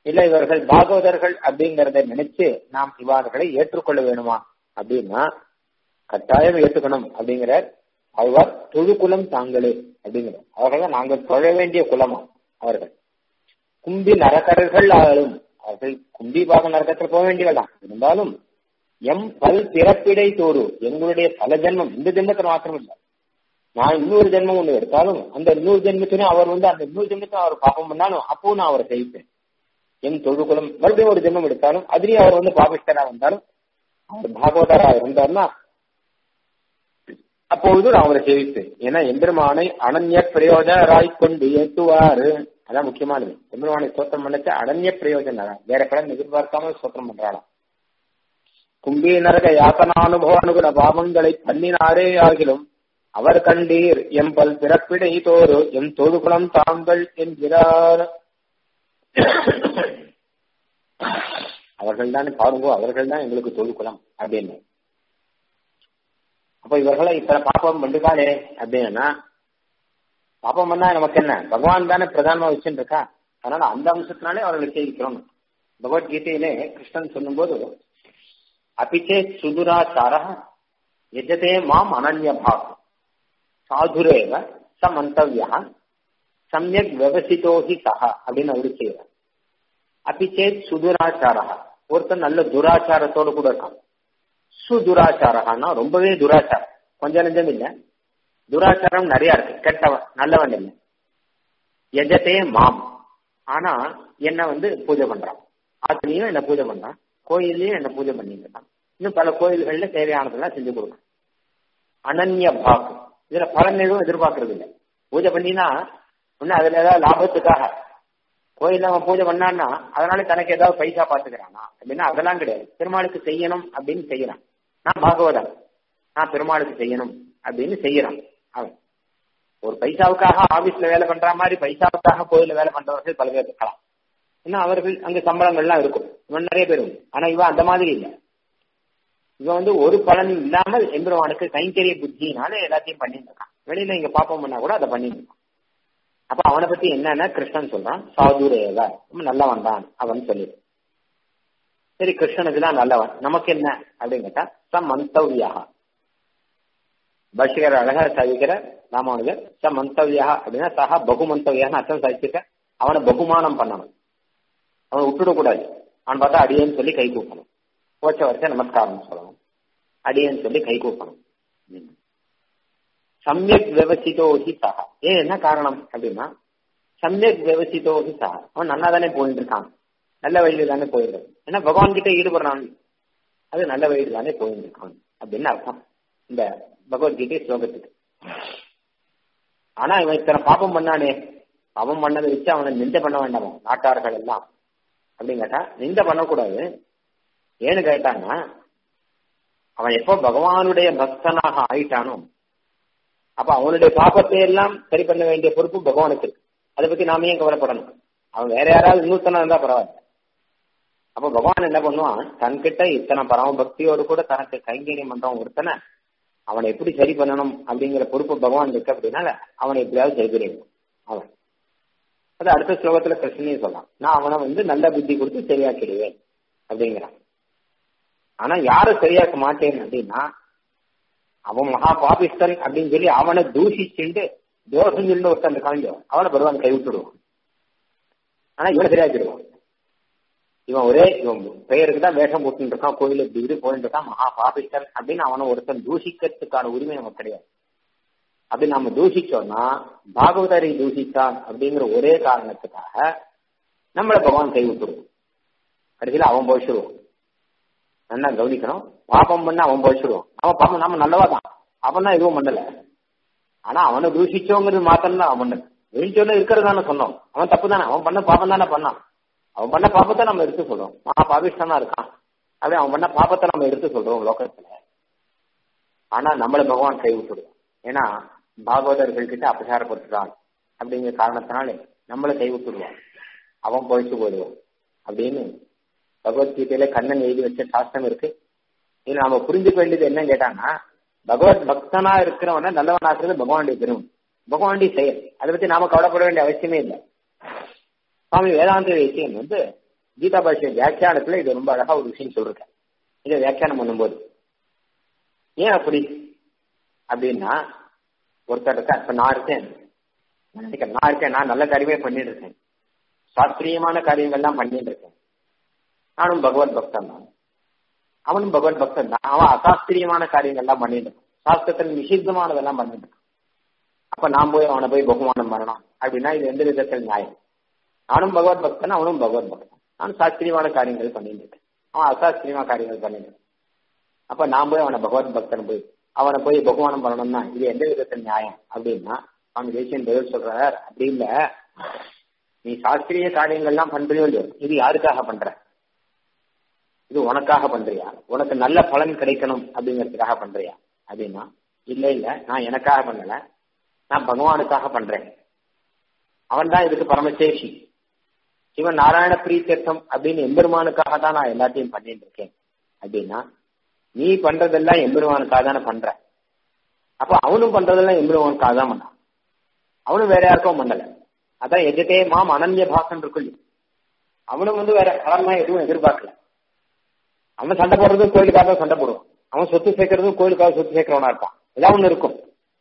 இல்ல இவர்கள் பாகவதர்கள் அப்படிங்கறத நினைச்சு நாம் இவ்வாறுகளை ஏற்றுக்கொள்ள வேணுமா அப்படின்னா கட்டாயம் ஏற்றுக்கணும் அப்படிங்கிற அவர் தொழு குலம் தாங்களே அப்படிங்கிற அவர்கள் நாங்கள் தொழ வேண்டிய குலமா அவர்கள் கும்பி நரக்கர்கள் ஆளும் அவர்கள் கும்பி பாக நரக்கத்தில் போக வேண்டியவர்தான் இருந்தாலும் எம் பல் பிறப்பிடை தோறு எங்களுடைய பல ஜென்மம் இந்த ஜென்மத்தில் மாத்திரம் இல்லை நான் இன்னொரு ஜென்மம் ஒண்ணு எடுத்தாலும் அந்த இன்னொரு ஜென்மத்திலும் அவர் வந்து அந்த இன்னொரு ஜென்மத்திலும் அவர் பாப்பம் பண்ணாலும் அப்பவும் நான் அவரை செய்ப்பேன் என் தொழுகுலம் மறுபடியும் ஒரு ஜென்மம் எடுத்தாலும் அதுலயும் அவர் வந்து பாபிஷ்டரா வந்தாலும் அவர் பாகவதரா இருந்தார்னா அப்பொழுது நான் அவரை சேவிப்பேன் ஏன்னா எம்பெருமானை அனன்ய பிரயோஜனராய் கொண்டு ஏற்றுவாரு அதான் முக்கியமானது எம்பெருமானை ஸ்தோத்திரம் பண்ணச்சு அனன்ய பிரயோஜனம் வேற பலன் எதிர்பார்க்காம ஸ்தோத்திரம் பண்றாளாம் கும்பி நரக யாத்தனானுபவ அனுகுண பாவங்களை பண்ணினாரே ஆகிலும் அவர் கண்டீர் எம்பல் பிறப்பிடை தோறு எம் தொழுகுலம் தாங்கள் என்கிறார் அவர்கள் தான் பாருங்கோ அவர்கள் தான் எங்களுக்கு தொழுகுலம் அப்படின்னு அப்ப இவர்களை இத்தனை பாப்பம் பண்ணிருக்காளே அப்படின்னா பாப்பம் பண்ணா நமக்கு என்ன பகவான் தானே பிரதானமா வச்சுட்டு இருக்கா அதனால அந்த அம்சத்தினாலே அவர்களை சேவிக்கிறோம் பகவத்கீதையிலே கிருஷ்ணன் சொல்லும்போது அபிச்சே சுதுராச்சார எஜதே மாம் அனன்ய பாகம் சாதுரேவ ச மந்தவியா சமயக் விவசித்தோ ஹி சஹா அப்படின்னு அவரு செய்யறார் அபிச்சேத் சுதுராச்சாரா ஒருத்தன் நல்ல துராச்சாரத்தோடு கூட இருக்கான் சுதுராச்சாரகான்னா ரொம்பவே துராச்சாரம் கொஞ்சம் நெஞ்சம் இல்ல துராச்சாரம் நிறைய இருக்கு கெட்டவன் நல்லவன் இல்லை எஜத்தே மாம் ஆனா என்ன வந்து பூஜை பண்றான் ஆத்துலயும் என்ன பூஜை பண்றான் கோயிலையும் என்ன பூஜை பண்ணிட்டு இருக்கான் இன்னும் பல கோயில்கள்ல தேவையானதெல்லாம் செஞ்சு கொடுக்கும் அனன்ய பாக்கு இதுல பலன் எதுவும் எதிர்பார்க்கறது இல்லை பூஜை பண்ணினா ஒண்ணு அதுல ஏதாவது லாபத்துக்காக கோயில்ல அவன் பூஜை பண்ணான்னா அதனால தனக்கு ஏதாவது பைசா பாத்துக்கிறானா அப்படின்னா அதெல்லாம் கிடையாது பெருமாளுக்கு செய்யணும் அப்படின்னு செய்யறான் நான் பாகவதன் நான் பெருமாளுக்கு செய்யணும் அப்படின்னு செய்யறான் அவன் ஒரு பைசாவுக்காக ஆபீஸ்ல வேலை பண்ற மாதிரி பைசாவுக்காக கோயில்ல வேலை பண்றவர்கள் பல பேர் இருக்கலாம் ஏன்னா அவர்கள் அங்க சம்பளங்கள்லாம் இருக்கும் இவன் நிறைய பேர் உண்டு ஆனா இவன் அந்த மாதிரி இல்லை இவன் வந்து ஒரு பலனும் இல்லாமல் எம்பெருமானுக்கு கைங்கரிய புத்தியினால எல்லாத்தையும் பண்ணிட்டு இருக்கான் வெளியில இங்க பாப்போம் பண்ணா கூட அதை பண்ணிட்டு இருக்கான் அப்ப அவனை பத்தி என்னன்னா கிருஷ்ணன் சொல்றான் சாதுரேவ ரொம்ப நல்லவன் தான் அவன் சொல்லிடு சரி கிருஷ்ணனுக்கு தான் நல்லவன் நமக்கு என்ன அப்படின்னு கேட்டா ச மந்தவியா பஷீர் அழகா சாதிக்கிற ராமானுஜர் ச மந்தவியா அப்படின்னா சஹா பகுமந்தவியான்னு அர்த்தம் சாதிச்சிருக்க அவனை பகுமானம் பண்ணணும் அவனை விட்டுடக்கூடாது அவன் பார்த்தா அடியேன்னு சொல்லி கை கூப்பணும் போச்ச வரைக்கும் நமஸ்காரம் சொல்லணும் அடியேன்னு சொல்லி கை கூப்பணும் சமயக் விவசித்தோஹி சஹா ஏன் என்ன காரணம் அப்படின்னா சமயக் விவசித்தோஹி சஹா அவன் நல்லா தானே போயிட்டு இருக்கான் நல்ல வழியில தானே போயிருக்கான் ஏன்னா பகவான் கிட்ட ஈடுபடுறான் அது நல்ல வழியில தானே போயிட்டு இருக்கான் அப்படின்னு அர்த்தம் இந்த பகவத்கீதை ஸ்லோகத்துக்கு ஆனா இவன் இத்தனை பாப்பம் பண்ணானே பாவம் பண்ணதை வச்சு அவனை நிந்த பண்ண வேண்டாமா நாட்டார்கள் எல்லாம் அப்படின்னு கேட்டா நிந்த பண்ணக்கூடாது ஏன்னு கேட்டான்னா அவன் எப்போ பகவானுடைய பக்தனாக ஆயிட்டானோ அப்ப அவனுடைய பாப்பத்தை எல்லாம் சரி பண்ண வேண்டிய பொறுப்பு பகவானுக்கு இருக்கு அதை பத்தி நாம ஏன் கவலைப்படணும் அவன் வேற யாராவது இன்னொருத்தனா இருந்தா பரவாயில்ல அப்ப பகவான் என்ன பண்ணுவான் தன்கிட்ட இத்தனை பரம பக்தியோடு கூட தனக்கு கைங்கரியம் பண்றவன் ஒருத்தனை அவனை எப்படி சரி பண்ணணும் அப்படிங்கிற பொறுப்பு பகவான் இருக்கு அப்படின்னால அவனை எப்படியாவது சரி பண்ணிடணும் அவன் அது அடுத்த ஸ்லோகத்துல கிருஷ்ணனையும் சொல்லலாம் நான் அவனை வந்து நல்ல புத்தி கொடுத்து சரியாக்கிடுவேன் அப்படிங்கிறான் ஆனா யாரை சரியாக்க மாட்டேன் அப்படின்னா அவன் மகா பாபிஸ்தன் அப்படின்னு சொல்லி அவனை தூஷிச்சுண்டு தோஷம் சொல்லி ஒருத்தன் காஞ்சோ அவனை பகவான் கைவிட்டுடுவான் ஆனா இவனை சரியாக்கிடுவான் இவன் ஒரே இவன் பெயருக்கு தான் வேஷம் போட்டுட்டு இருக்கான் கோயில இப்படி இது போயிட்டு இருக்கான் மகா பாபிஸ்தன் அப்படின்னு அவனை ஒருத்தன் தூஷிக்கிறதுக்கான உரிமை நமக்கு கிடையாது அப்படி நாம தூஷிச்சோம்னா பாகவதரை தூஷித்தான் அப்படிங்கிற ஒரே காரணத்துக்காக நம்மளை பகவான் கைவிட்டுருவோம் கடைசியில் அவன் போயிடுவான் நல்லா கவனிக்கணும் பாப்பம் பண்ண அவன் போயிடுவான் அவன் பாப்பம் நம்ம நல்லவா தான் அவன் தான் எதுவும் பண்ணல ஆனா அவனை தூஷிச்சோங்கிறது மாத்திரம் தான் அவன் பண்ணது வீழ்ச்சியோட இருக்கிறது தானே சொன்னோம் அவன் தப்பு தானே அவன் பண்ண பாப்பம் தானே பண்ணான் அவன் பண்ண பாப்பத்தை நம்ம எடுத்து சொல்றோம் மகா பாபிஷ்டனா இருக்கான் அப்படியே அவன் பண்ண பாப்பத்தை நம்ம எடுத்து சொல்றோம் லோகத்துல ஆனா நம்மளை பகவான் கை விட்டுடுவோம் ஏன்னா பாகவதர்கள் கிட்ட அபசாரப்பட்டுறான் அப்படிங்கிற காரணத்தினாலே நம்மளை கை விட்டுடுவான் அவன் பொழைச்சு போயிடுவான் அப்படின்னு பகவத்கீதையில கண்ணன் எழுதி வச்ச சாஸ்திரம் இருக்கு இதுல நாம புரிஞ்சுக்க வேண்டியது என்னன்னு கேட்டாங்கன்னா பகவத் பக்தனா இருக்கிறவன நல்லவனாக்குறது பகவானுடைய பெரும் பகவானுடைய செயல் அதை பத்தி நாம கவலைப்பட வேண்டிய அவசியமே இல்லை சுவாமி வேதாந்த தேசியன் வந்து கீதா பாஷ்ய வியாக்கியானத்துல இது ரொம்ப அழகா ஒரு விஷயம் சொல்லிருக்கேன் இதை வியாக்கியானம் பண்ணும்போது ஏன் அப்படி அப்படின்னா ஒருத்தர் இருக்கா இப்ப நான் இருக்கேன் நான் நினைக்கிறேன் நான் இருக்கேன் நான் நல்ல காரியமே பண்ணிட்டு இருக்கேன் சாஸ்திரியமான காரியங்கள்லாம் பண்ணிட்டு இருக்கேன் நானும் பகவத் பக்தன் தான் அவனும் பகவத் பக்தன் தான் அவன் அசாஸ்திரியமான காரியங்கள்லாம் பண்ணிட்டு இருக்கான் சாஸ்திரத்தில் நிஷித்தமானதெல்லாம் பண்ணிட்டு இருக்கான் அப்ப நான் போய் அவனை போய் பகுமானம் பண்ணணும் அப்படின்னா இது எந்த விதத்தில் நியாயம் நானும் பகவத் பக்தன் அவனும் பகவத் பக்தன் நானும் சாஸ்திரியமான காரியங்கள் பண்ணிட்டு இருக்கேன் அவன் அசாஸ்திரியமான காரியங்கள் பண்ணிட்டு இருக்கான் அப்ப நான் போய் அவனை பகவத் பக்தன் போய் அவனை போய் பகவானம் பண்ணணும்னா இது எந்த விதத்தில் நியாயம் அப்படின்னா அவன் தேசியம் பதில் சொல்றார் அப்படி இல்ல நீ சாஸ்திரிய காரியங்கள்லாம் பண்றியோ இல்லையோ இது யாருக்காக பண்ற இது உனக்காக பண்றியா உனக்கு நல்ல பலன் கிடைக்கணும் அப்படிங்கறதுக்காக பண்றியா அப்படின்னா இல்ல இல்ல நான் எனக்காக பண்ணல நான் பகவானுக்காக பண்றேன் அவன் தான் இதுக்கு பரமசேஷி இவன் நாராயண பிரீத்தர்த்தம் அப்படின்னு எம்பெருமானுக்காக தான் நான் எல்லாத்தையும் பண்ணிட்டு இருக்கேன் அப்படின்னா நீ பண்றதெல்லாம் எம்பெருமானுக்காக தானே பண்ற அப்ப அவனும் பண்றதெல்லாம் எம்பெருமானுக்காக தான் பண்ணான் அவனும் வேற யாருக்கும் பண்ணல அதான் எஜத்தே மாம் அனன்ய பாசன் இருக்குல்ல அவனும் வந்து வேற பலன்லாம் எதுவும் எதிர்பார்க்கல அவன் சண்டை போடுறதும் கோயிலுக்காக தான் சண்டை போடுவான் அவன் சொத்து சேர்க்கறதும் கோயிலுக்காக சொத்து சேர்க்கிறவனா இருப்பான் ஏதாவது ஒண்ணு இருக்கும்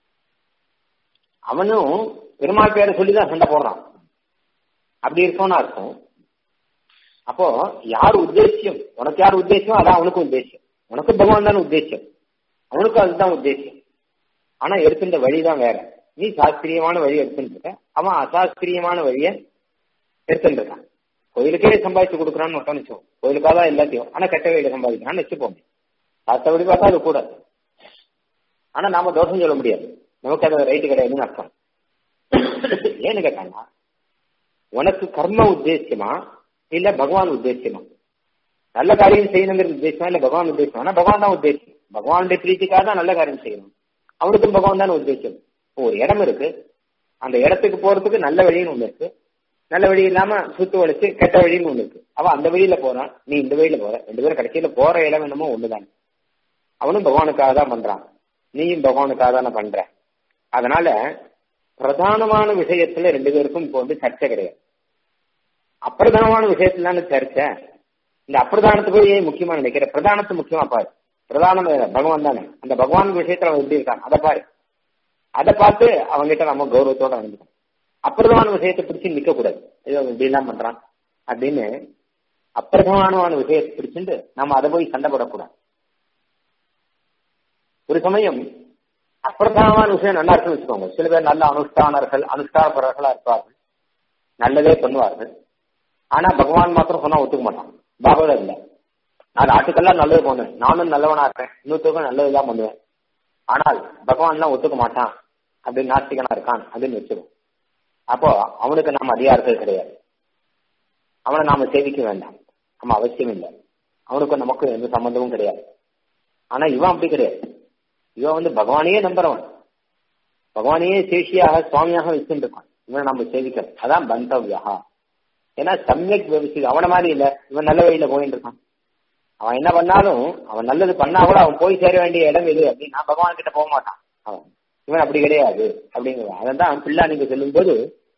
அவனும் பெருமாள் பேரை சொல்லிதான் சண்டை போடுறான் அப்படி இருக்கவனா இருக்கும் அப்போ யார் உத்தேசியம் உனக்கு யார் உத்தேசம் அதான் அவனுக்கும் உத்தேசம் உனக்கு பகவான் தானே உத்தேசம் அவனுக்கும் அதுதான் உத்தேசம் ஆனா எடுத்துட்ட வழிதான் வேற நீ சாஸ்திரியமான வழி எடுத்துட்டு இருக்க அவன் அசாஸ்திரியமான வழிய எடுத்துட்டு இருக்கான் கோயிலுக்கே சம்பாதிச்சு கொடுக்குறான்னு மட்டும் வச்சுக்கோ கோயிலுக்காக தான் எல்லாத்தையும் ஆனா கெட்ட வழியில சம்பாதிக்கிறான்னு வச்சுப்போம் சாஸ்திரப்படி பார்த்தா அது கூட ஆனா நாம தோஷம் சொல்ல முடியாது நமக்கு அது ரைட்டு கிடையாதுன்னு அர்த்தம் ஏன்னு கேட்டாங்கன்னா உனக்கு கர்ம உத்தேசியமா இல்ல பகவான் உத்தேசியமா நல்ல காரியம் செய்யணுங்கிறது உத்தேசமா இல்ல பகவான் உத்தேசம் ஆனா பகவான் தான் உத்தேசம் பகவானுடைய பிரீத்திக்காக தான் நல்ல காரியம் செய்யணும் அவனுக்கும் பகவான் தானே உத்தேசம் ஒரு இடம் இருக்கு அந்த இடத்துக்கு போறதுக்கு நல்ல வழின்னு ஒண்ணு இருக்கு நல்ல வழி இல்லாம சுத்து வலிச்சு கெட்ட வழின்னு ஒண்ணு இருக்கு அவன் அந்த வழியில போறான் நீ இந்த வழியில போற ரெண்டு பேரும் கடைசியில போற இடம் என்னமோ ஒண்ணுதான் அவனும் பகவானுக்காக தான் பண்றான் நீயும் பகவானுக்காக தானே பண்ற அதனால பிரதானமான விஷயத்துல ரெண்டு பேருக்கும் இப்போ வந்து சர்ச்சை கிடையாது அப்பிரதானமான விஷயத்துல தானே சர்ச்சை இந்த அப்பிரதானத்தை போய் ஏன் முக்கியமா நினைக்கிற பிரதானத்தை முக்கியமா பாரு பிரதானம் பகவான் தானே அந்த பகவான் விஷயத்துல அவன் எப்படி இருக்கான் அதை பாரு அதை பார்த்து அவங்ககிட்ட நம்ம கௌரவத்தோட வந்துட்டோம் அப்பிரதான விஷயத்தை பிடிச்சு நிக்க கூடாது இது அவன் இப்படி எல்லாம் பண்றான் அப்படின்னு அப்பிரதானமான விஷயத்தை பிடிச்சிட்டு நம்ம அதை போய் சண்டை போடக்கூடாது ஒரு சமயம் அப்பிரதானமான விஷயம் நல்லா இருக்குன்னு வச்சுக்கோங்க சில பேர் நல்ல அனுஷ்டானர்கள் அனுஷ்டானப்பரர்களா இருப்பார்கள் நல்லதே பண்ணுவார்கள் ஆனா பகவான் மாத்திரம் சொன்னா ஒத்துக்க மாட்டான் பாகவதம் இல்ல நான் நாட்டுக்கெல்லாம் நல்லது பண்ணுவேன் நானும் நல்லவனா இருக்கேன் இன்னொருத்தருக்கும் நல்லதுதான் பண்ணுவேன் ஆனால் பகவான்லாம் ஒத்துக்க மாட்டான் அப்படின்னு நாஸ்திகனா இருக்கான் அப்படின்னு வச்சிடும் அப்போ அவனுக்கு நாம அதிகாரத்தில் கிடையாது அவனை நாம சேவிக்க வேண்டாம் நம்ம அவசியம் இல்லை அவனுக்கும் நமக்கும் எந்த சம்பந்தமும் கிடையாது ஆனா இவன் அப்படி கிடையாது இவன் வந்து பகவானையே நம்புறவன் பகவானையே சேஷியாக சுவாமியாக வச்சுட்டு இருக்கான் இவனை நம்ம சேவிக்கணும் அதான் பந்தவ்யா ஏன்னா சமயக் விவசி அவன மாதிரி இல்ல இவன் நல்ல வழியில போயிட்டு இருக்கான் அவன் என்ன பண்ணாலும் அவன் நல்லது பண்ணா கூட அவன் போய் சேர வேண்டிய இடம் எது அப்படின்னா பகவான் கிட்ட போக மாட்டான் அவன் இவன் அப்படி கிடையாது அப்படிங்கிறான் அதான் பிள்ளை நீங்க சொல்லும் போது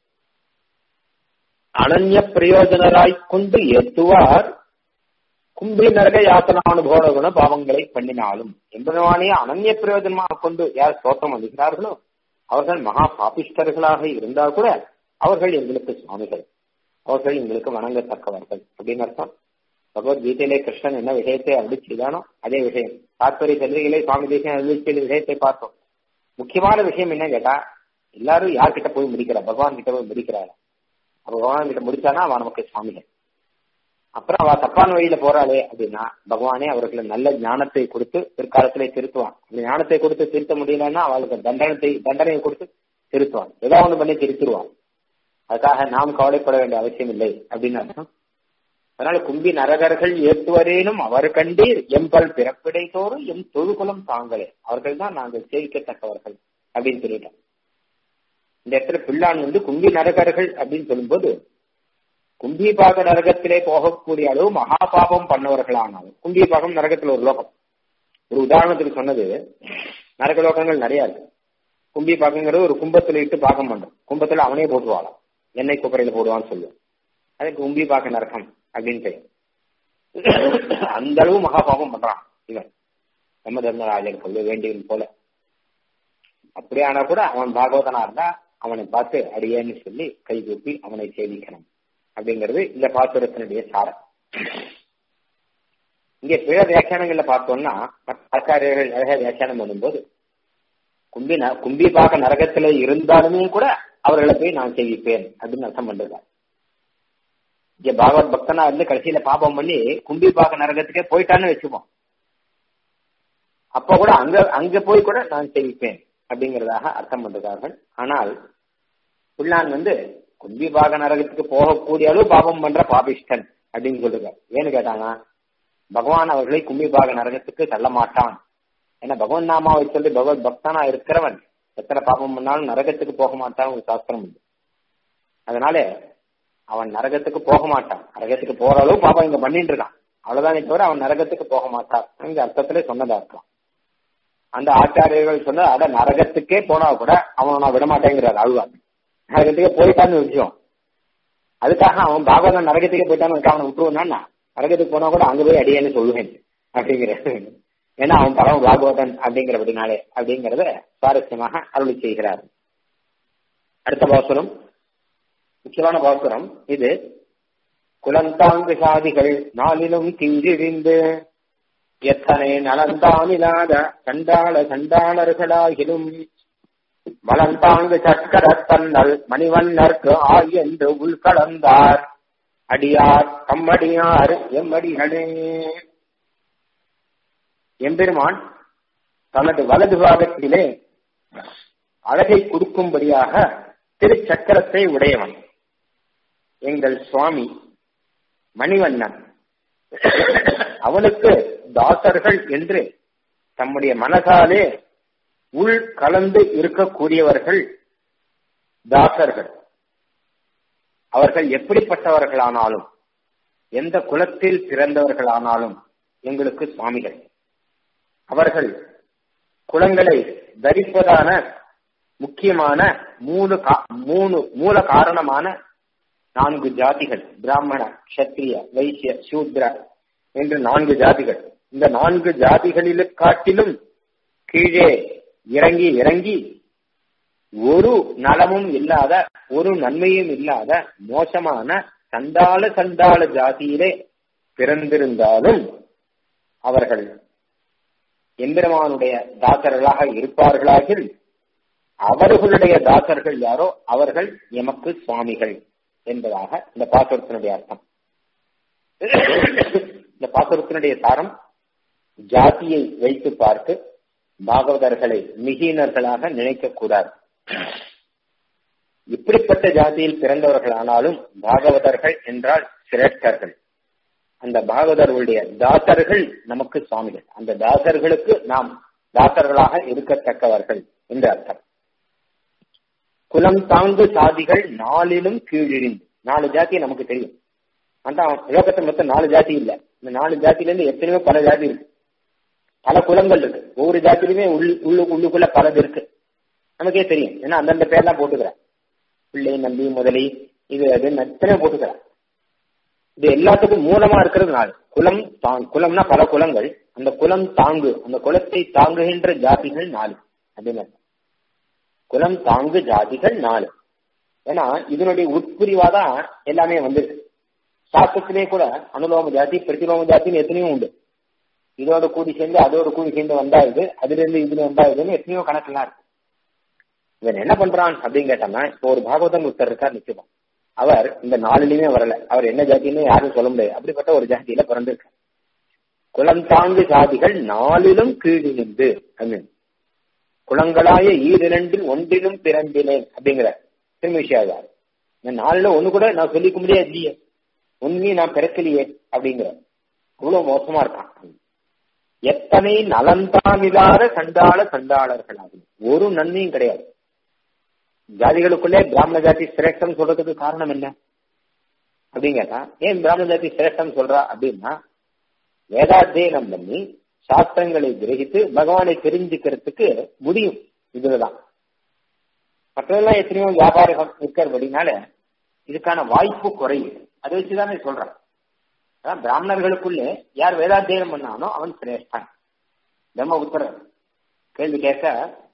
அனன்ய பிரயோஜனராய் கொண்டு ஏத்துவார் கும்பி நரக யாத்தனானுபவ குண பாவங்களை பண்ணினாலும் என்பதனாலே அனன்ய பிரயோஜனமாக கொண்டு யார் ஸ்தோத்திரம் அளிக்கிறார்களோ அவர்கள் மகா பாபிஷ்டர்களாக இருந்தால் கூட அவர்கள் எங்களுக்கு சுவாமிகள் அவர்கள் எங்களுக்கு வணங்கத்தக்கவர்கள் அப்படின்னு அர்த்தம் பகவத்கீதையிலே கிருஷ்ணன் என்ன விஷயத்தை அருளி செய்தானோ அதே விஷயம் தாத்பரிய சந்திரிகளை சுவாமி தேசியம் அருளி செய்த விஷயத்தை பார்த்தோம் முக்கியமான விஷயம் என்ன கேட்டா எல்லாரும் யார்கிட்ட போய் முடிக்கிறா பகவான் கிட்ட போய் முடிக்கிறாரா அப்ப பகவான் கிட்ட முடிச்சானா அவன் நமக்கு சுவாமிகள் அப்புறம் அவ தப்பான வழியில போறாளே அப்படின்னா பகவானே அவர்களை நல்ல ஞானத்தை கொடுத்து பிற்காலத்திலே திருத்துவான் அந்த ஞானத்தை கொடுத்து திருத்த முடியலன்னா அவளுக்கு தண்டனத்தை தண்டனையை கொடுத்து திருத்துவான் ஏதாவது ஒண்ணு பண்ணி திருத்திடுவான் அதுக்காக நாம் கவலைப்பட வேண்டிய அவசியம் இல்லை அப்படின்னு அர்த்தம் அதனால கும்பி நரகர்கள் ஏற்றுவரேனும் அவர் கண்டீர் எம்பல் பிறப்பிடை தோறும் எம் தொழுகுலம் தாங்களே அவர்கள் தான் நாங்கள் சேவிக்கத்தக்கவர்கள் அப்படின்னு சொல்லிட்டோம் இந்த இடத்துல பிள்ளான் வந்து கும்பி நரகர்கள் அப்படின்னு சொல்லும்போது கும்பிபாக நரகத்திலே போகக்கூடிய அளவு மகா பாபம் பண்ணவர்களானாலும் கும்பிபாகம் நரகத்துல ஒரு லோகம் ஒரு உதாரணத்துக்கு சொன்னது நரக லோகங்கள் நிறைய இருக்கு கும்பி பாகங்கிறது ஒரு கும்பத்துல இட்டு பாகம் பண்றோம் கும்பத்துல அவனே போட்டுவாளாம் எண்ணெய் குப்பரையில போடுவான்னு சொல்லுவோம் அதுக்கு கும்பி பாக்க நரகம் அப்படின்னு பெயர் அந்த அளவு மகாபாபம் பண்றான் இவன் நம்ம தர்மராஜன் சொல்ல வேண்டியவன் போல அப்படியானா கூட அவன் பாகவதனா இருந்தா அவனை பார்த்து அடியேன்னு சொல்லி கை கூப்பி அவனை சேவிக்கணும் அப்படிங்கிறது இந்த பாசுரத்தினுடைய சாரம் இங்க பிற வியாக்கியானங்கள்ல பார்த்தோம்னா ஆச்சாரியர்கள் அழகா வியாக்கியானம் பண்ணும்போது கும்பி கும்பி பார்க்க நரகத்துல இருந்தாலுமே கூட அவர்களை போய் நான் சேவிப்பேன் அப்படின்னு அர்த்தம் பண்றார் இங்க பாகவத் பக்தனா இருந்து கடைசியில பாபம் பண்ணி கும்பி பார்க்க நரகத்துக்கே போயிட்டான்னு வச்சுப்போம் அப்ப கூட அங்க அங்க போய் கூட நான் சேவிப்பேன் அப்படிங்கிறதாக அர்த்தம் பண்றார்கள் ஆனால் புள்ளான் வந்து கும்பி பாக நரகத்துக்கு போகக்கூடிய அளவு பாபம் பண்ற பாபிஷ்டன் அப்படின்னு சொல்றாரு ஏன்னு கேட்டாங்க பகவான் அவர்களை கும்பி பாக நரகத்துக்கு தள்ள மாட்டான் ஏன்னா பகவான் நாமாவை சொல்லி பகவத் பக்தனா இருக்கிறவன் எத்தனை பாபம் பண்ணாலும் நரகத்துக்கு போக மாட்டான் ஒரு சாஸ்திரம் உண்டு அதனால அவன் நரகத்துக்கு போக மாட்டான் நரகத்துக்கு போற அளவு பாபம் இங்க பண்ணிட்டு இருக்கான் அவ்வளவுதானே தவிர அவன் நரகத்துக்கு போக மாட்டான் இந்த அர்த்தத்திலே சொன்னதா இருக்கலாம் அந்த ஆச்சாரியர்கள் சொன்ன அட நரகத்துக்கே போனா கூட அவனை நான் விடமாட்டேங்கிறார் ஆழ்வார் நரகத்துக்கே போயிட்டான்னு விஷயம் அதுக்காக அவன் பாகவதன் நரகத்துக்கே போயிட்டான்னு அவனை விட்டுருவான் நரகத்துக்கு போனா கூட அங்க போய் அடியேன்னு சொல்லுவேன் அப்படிங்கிற ஏன்னா அவன் பரம பாகவதன் அப்படிங்கிறபடினாலே அப்படிங்கறத சுவாரஸ்யமாக அருளி செய்கிறார் அடுத்த பாசுரம் முக்கியமான பாசுரம் இது குலந்தாங்கு சாதிகள் நாளிலும் கீழிழிந்து எத்தனை நலந்தானிலாத சண்டாள சண்டாளர்களாகிலும் வளந்தாங்கு சக்கர தன்னல் மணிவண்ணர்க்கு ஆய் என்று உள்கலந்தார் அடியார் கம்மடியார் எம்மடிகளே எம்பெருமான் தனது வலது பாகத்திலே அழகை கொடுக்கும்படியாக திருச்சக்கரத்தை உடையவன் எங்கள் சுவாமி மணிவண்ணன் அவனுக்கு தாசர்கள் என்று தம்முடைய மனசாலே உள் கலந்து இருக்கக்கூடியவர்கள் தாசர்கள் அவர்கள் எப்படிப்பட்டவர்களானாலும் எந்த குலத்தில் பிறந்தவர்களானாலும் எங்களுக்கு சுவாமிகள் அவர்கள் குலங்களை தரிப்பதான முக்கியமான மூணு மூணு மூல காரணமான நான்கு ஜாதிகள் பிராமண கஷத்திரிய வைசிய சூத்ர என்று நான்கு ஜாதிகள் இந்த நான்கு ஜாதிகளில் காட்டிலும் கீழே இறங்கி இறங்கி ஒரு நலமும் இல்லாத ஒரு நன்மையும் இல்லாத மோசமான சண்டாள சண்டாள ஜாதியிலே பிறந்திருந்தாலும் அவர்கள் எம்பெருமானுடைய தாசர்களாக இருப்பார்களாகில் அவர்களுடைய தாசர்கள் யாரோ அவர்கள் எமக்கு சுவாமிகள் என்பதாக இந்த பாசுரத்தினுடைய அர்த்தம் இந்த பாசுரத்தினுடைய சாரம் ஜாதியை வைத்து பார்த்து பாகவதர்களை மிகினர்களாக நினைக்க கூடாது இப்படிப்பட்ட ஜாதியில் பிறந்தவர்களானாலும் பாகவதர்கள் என்றால் சிரேஷ்டர்கள் அந்த பாகவதர்களுடைய தாசர்கள் நமக்கு சுவாமிகள் அந்த தாசர்களுக்கு நாம் தாசர்களாக இருக்கத்தக்கவர்கள் என்று அர்த்தம் குலம் தாங்கு சாதிகள் நாளிலும் கீழிழிந்து நாலு ஜாதி நமக்கு தெரியும் அந்த உலகத்தை மொத்தம் நாலு ஜாதி இல்ல இந்த நாலு ஜாதியில இருந்து எத்தனையோ பல ஜாதி இருக்கு பல குலங்கள் இருக்கு ஒவ்வொரு ஜாதியிலுமே உள்ளு உள்ளுக்குள்ள பலது இருக்கு நமக்கே தெரியும் ஏன்னா அந்தந்த பேர்லாம் போட்டுக்கிறேன் பிள்ளை நம்பி முதலி இது அது எத்தனையோ போட்டுக்கிறேன் இது எல்லாத்துக்கும் மூலமா இருக்கிறது நாள் குலம் தாங் குலம்னா பல குலங்கள் அந்த குலம் தாங்கு அந்த குலத்தை தாங்குகின்ற ஜாதிகள் நாலு அப்படின்னு குலம் தாங்கு ஜாதிகள் நாலு ஏன்னா இதனுடைய உட்பிரிவாதான் எல்லாமே வந்திருக்கு சாஸ்திரத்திலே கூட அனுலோம ஜாதி பிரதிலோம ஜாத்தின்னு எத்தனையோ உண்டு இதோட கூடி சேர்ந்து அதோட கூடி சேர்ந்து வந்தா இது அதுல இருந்து இதுல வந்தா இதுன்னு எத்தனையோ கணக்கெல்லாம் இருக்கு இவன் என்ன பண்றான் அப்படின்னு கேட்டோம்னா இப்போ ஒரு பாகவதன் ஒருத்தர் இருக்கார் நிச்சயம் அவர் இந்த நாலுலயுமே வரல அவர் என்ன ஜாதின்னு யாரும் சொல்ல முடியாது அப்படிப்பட்ட ஒரு ஜாதியில பிறந்திருக்கார் குலம் தாங்கு ஜாதிகள் நாளிலும் கீழிருந்து அப்படின்னு குளங்களாய ஈரிரண்டில் ஒன்றிலும் பிறந்தினேன் அப்படிங்கிற திருமிஷியாதார் இந்த நாலுல ஒண்ணு கூட நான் சொல்லிக்க முடியாது இல்லையே ஒன்னையும் நான் பிறக்கலையே அப்படிங்கிற அவ்வளவு மோசமா இருக்கான் எத்தனை நலந்தானில்லாத சண்டாள சண்டாளர்களாகும் ஒரு நன்மையும் கிடையாது ஜாதிகளுக்குள்ளே பிராமண ஜாதி சிரேஷ்டம் சொல்றதுக்கு காரணம் என்ன அப்படின்னு கேட்டா ஏன் பிராமண ஜாதி சிரேஷ்டம் சொல்றா அப்படின்னா வேதாத்தியனம் பண்ணி சாஸ்திரங்களை கிரகித்து பகவானை தெரிஞ்சுக்கிறதுக்கு முடியும் இதுலதான் மற்றதெல்லாம் எத்தனையோ வியாபாரம் இருக்கிறபடினால இதுக்கான வாய்ப்பு குறையுது அதை வச்சுதானே சொல்றேன் அதான் பிராமணர்களுக்குள்ளே யார் வேதாத்தியனம் பண்ணானோ அவன் சிரேஷ்டன் தர்மபுத்திர கேள்வி கேட்க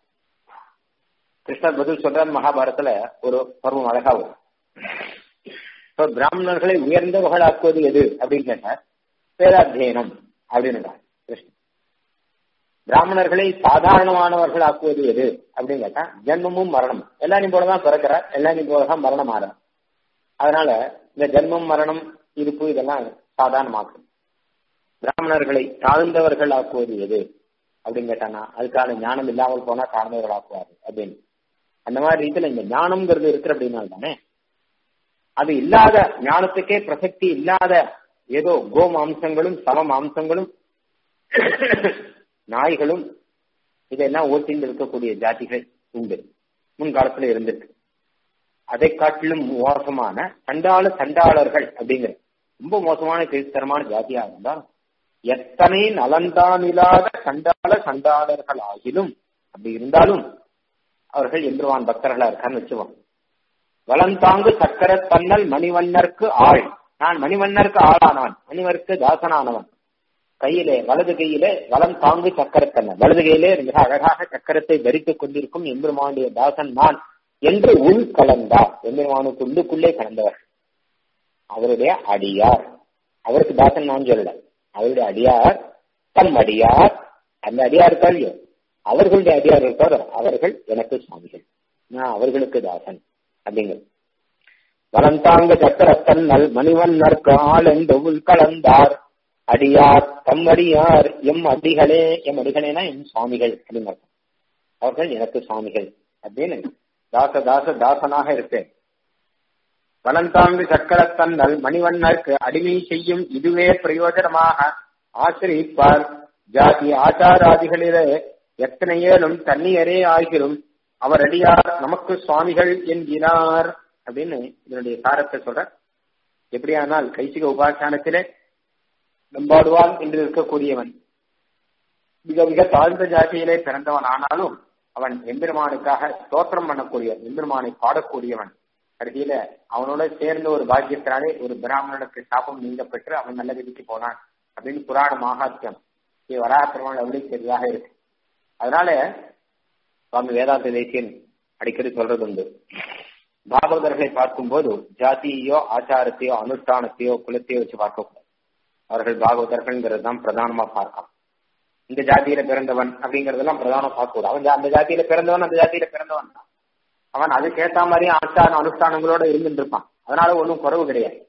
கிருஷ்ணர் பதில் சொல்றார் மகாபாரதத்துல ஒரு பருவம் அழகா வரும் இப்போ பிராமணர்களை உயர்ந்தவர்களாக்குவது எது அப்படின்னு கேட்டார் வேதாத்தியனம் அப்படின்னு கிருஷ்ணன் பிராமணர்களை சாதாரணமானவர்கள் ஆக்குவது எது அப்படின்னு கேட்டா ஜென்மமும் மரணமும் எல்லாரையும் போலதான் பிறக்கிறார் எல்லாரையும் போலதான் மரணம் ஆறார் அதனால இந்த ஜென்மம் மரணம் இருப்பு இதெல்லாம் சாதாரணமாக்கும் பிராமணர்களை தாழ்ந்தவர்கள் ஆக்குவது எது அப்படின்னு கேட்டானா அதுக்கான ஞானம் இல்லாமல் போனா தாழ்ந்தவர்கள் ஆக்குவாரு அப்படின்னு அந்த மாதிரி ரீதியில இந்த ஞானம்ங்கிறது இருக்கிற அப்படின்னா தானே அது இல்லாத ஞானத்துக்கே பிரசக்தி இல்லாத ஏதோ கோ மாம்சங்களும் சம மாம்சங்களும் நாய்களும் இதெல்லாம் ஓட்டிந்து இருக்கக்கூடிய ஜாதிகள் உண்டு முன்காலத்துல இருந்திருக்கு அதை காட்டிலும் மோசமான சண்டாள சண்டாளர்கள் அப்படிங்கிற ரொம்ப மோசமான கிறிஸ்தரமான ஜாதியா இருந்தால் எத்தனை நலன்தான் இல்லாத சண்டாள சண்டாளர்கள் ஆகிலும் அப்படி இருந்தாலும் அவர்கள் எம்பெருவான் பக்தர்களா இருக்கான்னு வச்சுவோம் வளந்தாங்கு சக்கர தன்னல் மணிவண்ணருக்கு ஆள் நான் மணிவண்ணருக்கு ஆளானவன் மணிவருக்கு தாசனானவன் கையிலே வலது கையிலே வலம் தாங்கு சக்கரத்தன்னன் வலது கையிலே மிக அழகாக சக்கரத்தை தரித்துக் கொண்டிருக்கும் எம்பெருமானுடைய தாசன் நான் என்று உள் கலந்தார் எம்பெருமானுக்கு உள்ளுக்குள்ளே கலந்தவர் அவருடைய அடியார் அவருக்கு தாசன் நான் சொல்லல அவருடைய அடியார் தம் அடியார் அந்த அடியார் இருக்காளியோ அவர்களுடைய அடியார் இருக்கார் அவர்கள் எனக்கு சுவாமிகள் நான் அவர்களுக்கு தாசன் அப்படிங்கிறது வளந்தாங்க சக்கரத்தன் நல் மணிவண்ணர்க்கு ஆள் என்று உள் கலந்தார் அடியார் தம் அடியார் எம் அடிகளே எம் அடிகளேனா எம் சுவாமிகள் அப்படின்னு அவர்கள் எனக்கு சுவாமிகள் அப்படின்னு தாச தாச தாசனாக இருப்பேன் வளந்தாங்கு சக்கரத்தன்னல் மணிவண்ணருக்கு அடிமை செய்யும் இதுவே பிரயோஜனமாக ஆசிரியிப்பார் ஜாதி ஆச்சாராதிகளிலே எத்தனையேனும் தன்னியரே ஆகிரும் அவர் அடியார் நமக்கு சுவாமிகள் என்கிறார் அப்படின்னு இதனுடைய சாரத்தை சொல்ற எப்படியானால் கைசிக உபாசானத்திலே நம்பாடுவான் என்று இருக்கக்கூடியவன் மிக மிக தாழ்ந்த ஜாதியிலே பிறந்தவன் ஆனாலும் அவன் எம்பெருமானுக்காக ஸ்தோத்திரம் பண்ணக்கூடியவன் எம்பெருமானை பாடக்கூடியவன் கடைசியில அவனோட சேர்ந்த ஒரு பாக்கியத்தினாலே ஒரு பிராமணனுக்கு சாபம் நீங்க பெற்று அவன் நல்ல விதிக்கு போனான் அப்படின்னு புராண மகாத்தியம் வராக பெருமாள் அப்படி சரியாக இருக்கு அதனால சுவாமி வேதாந்த தேசியன் அடிக்கடி சொல்றது உண்டு பாகவதர்களை பார்க்கும்போது ஜாதியோ ஆச்சாரத்தையோ அனுஷ்டானத்தையோ குலத்தையோ வச்சு பார்க்கக்கூடாது அவர்கள் பாகவதர்கள்ங்கிறது தான் பிரதானமா பார்க்கலாம் இந்த ஜாதியில பிறந்தவன் அப்படிங்கறதெல்லாம் பிரதானம் பார்க்கக்கூடாது அவன் அந்த ஜாதியில பிறந்தவன் அந்த ஜாதியில பிறந்தவன் தான் அவன் அதுக்கேத்த மாதிரி ஆச்சார அனுஷ்டானங்களோட இருந்துட்டு இருப்பான் அதனால ஒன்றும் குறவு கிடையாது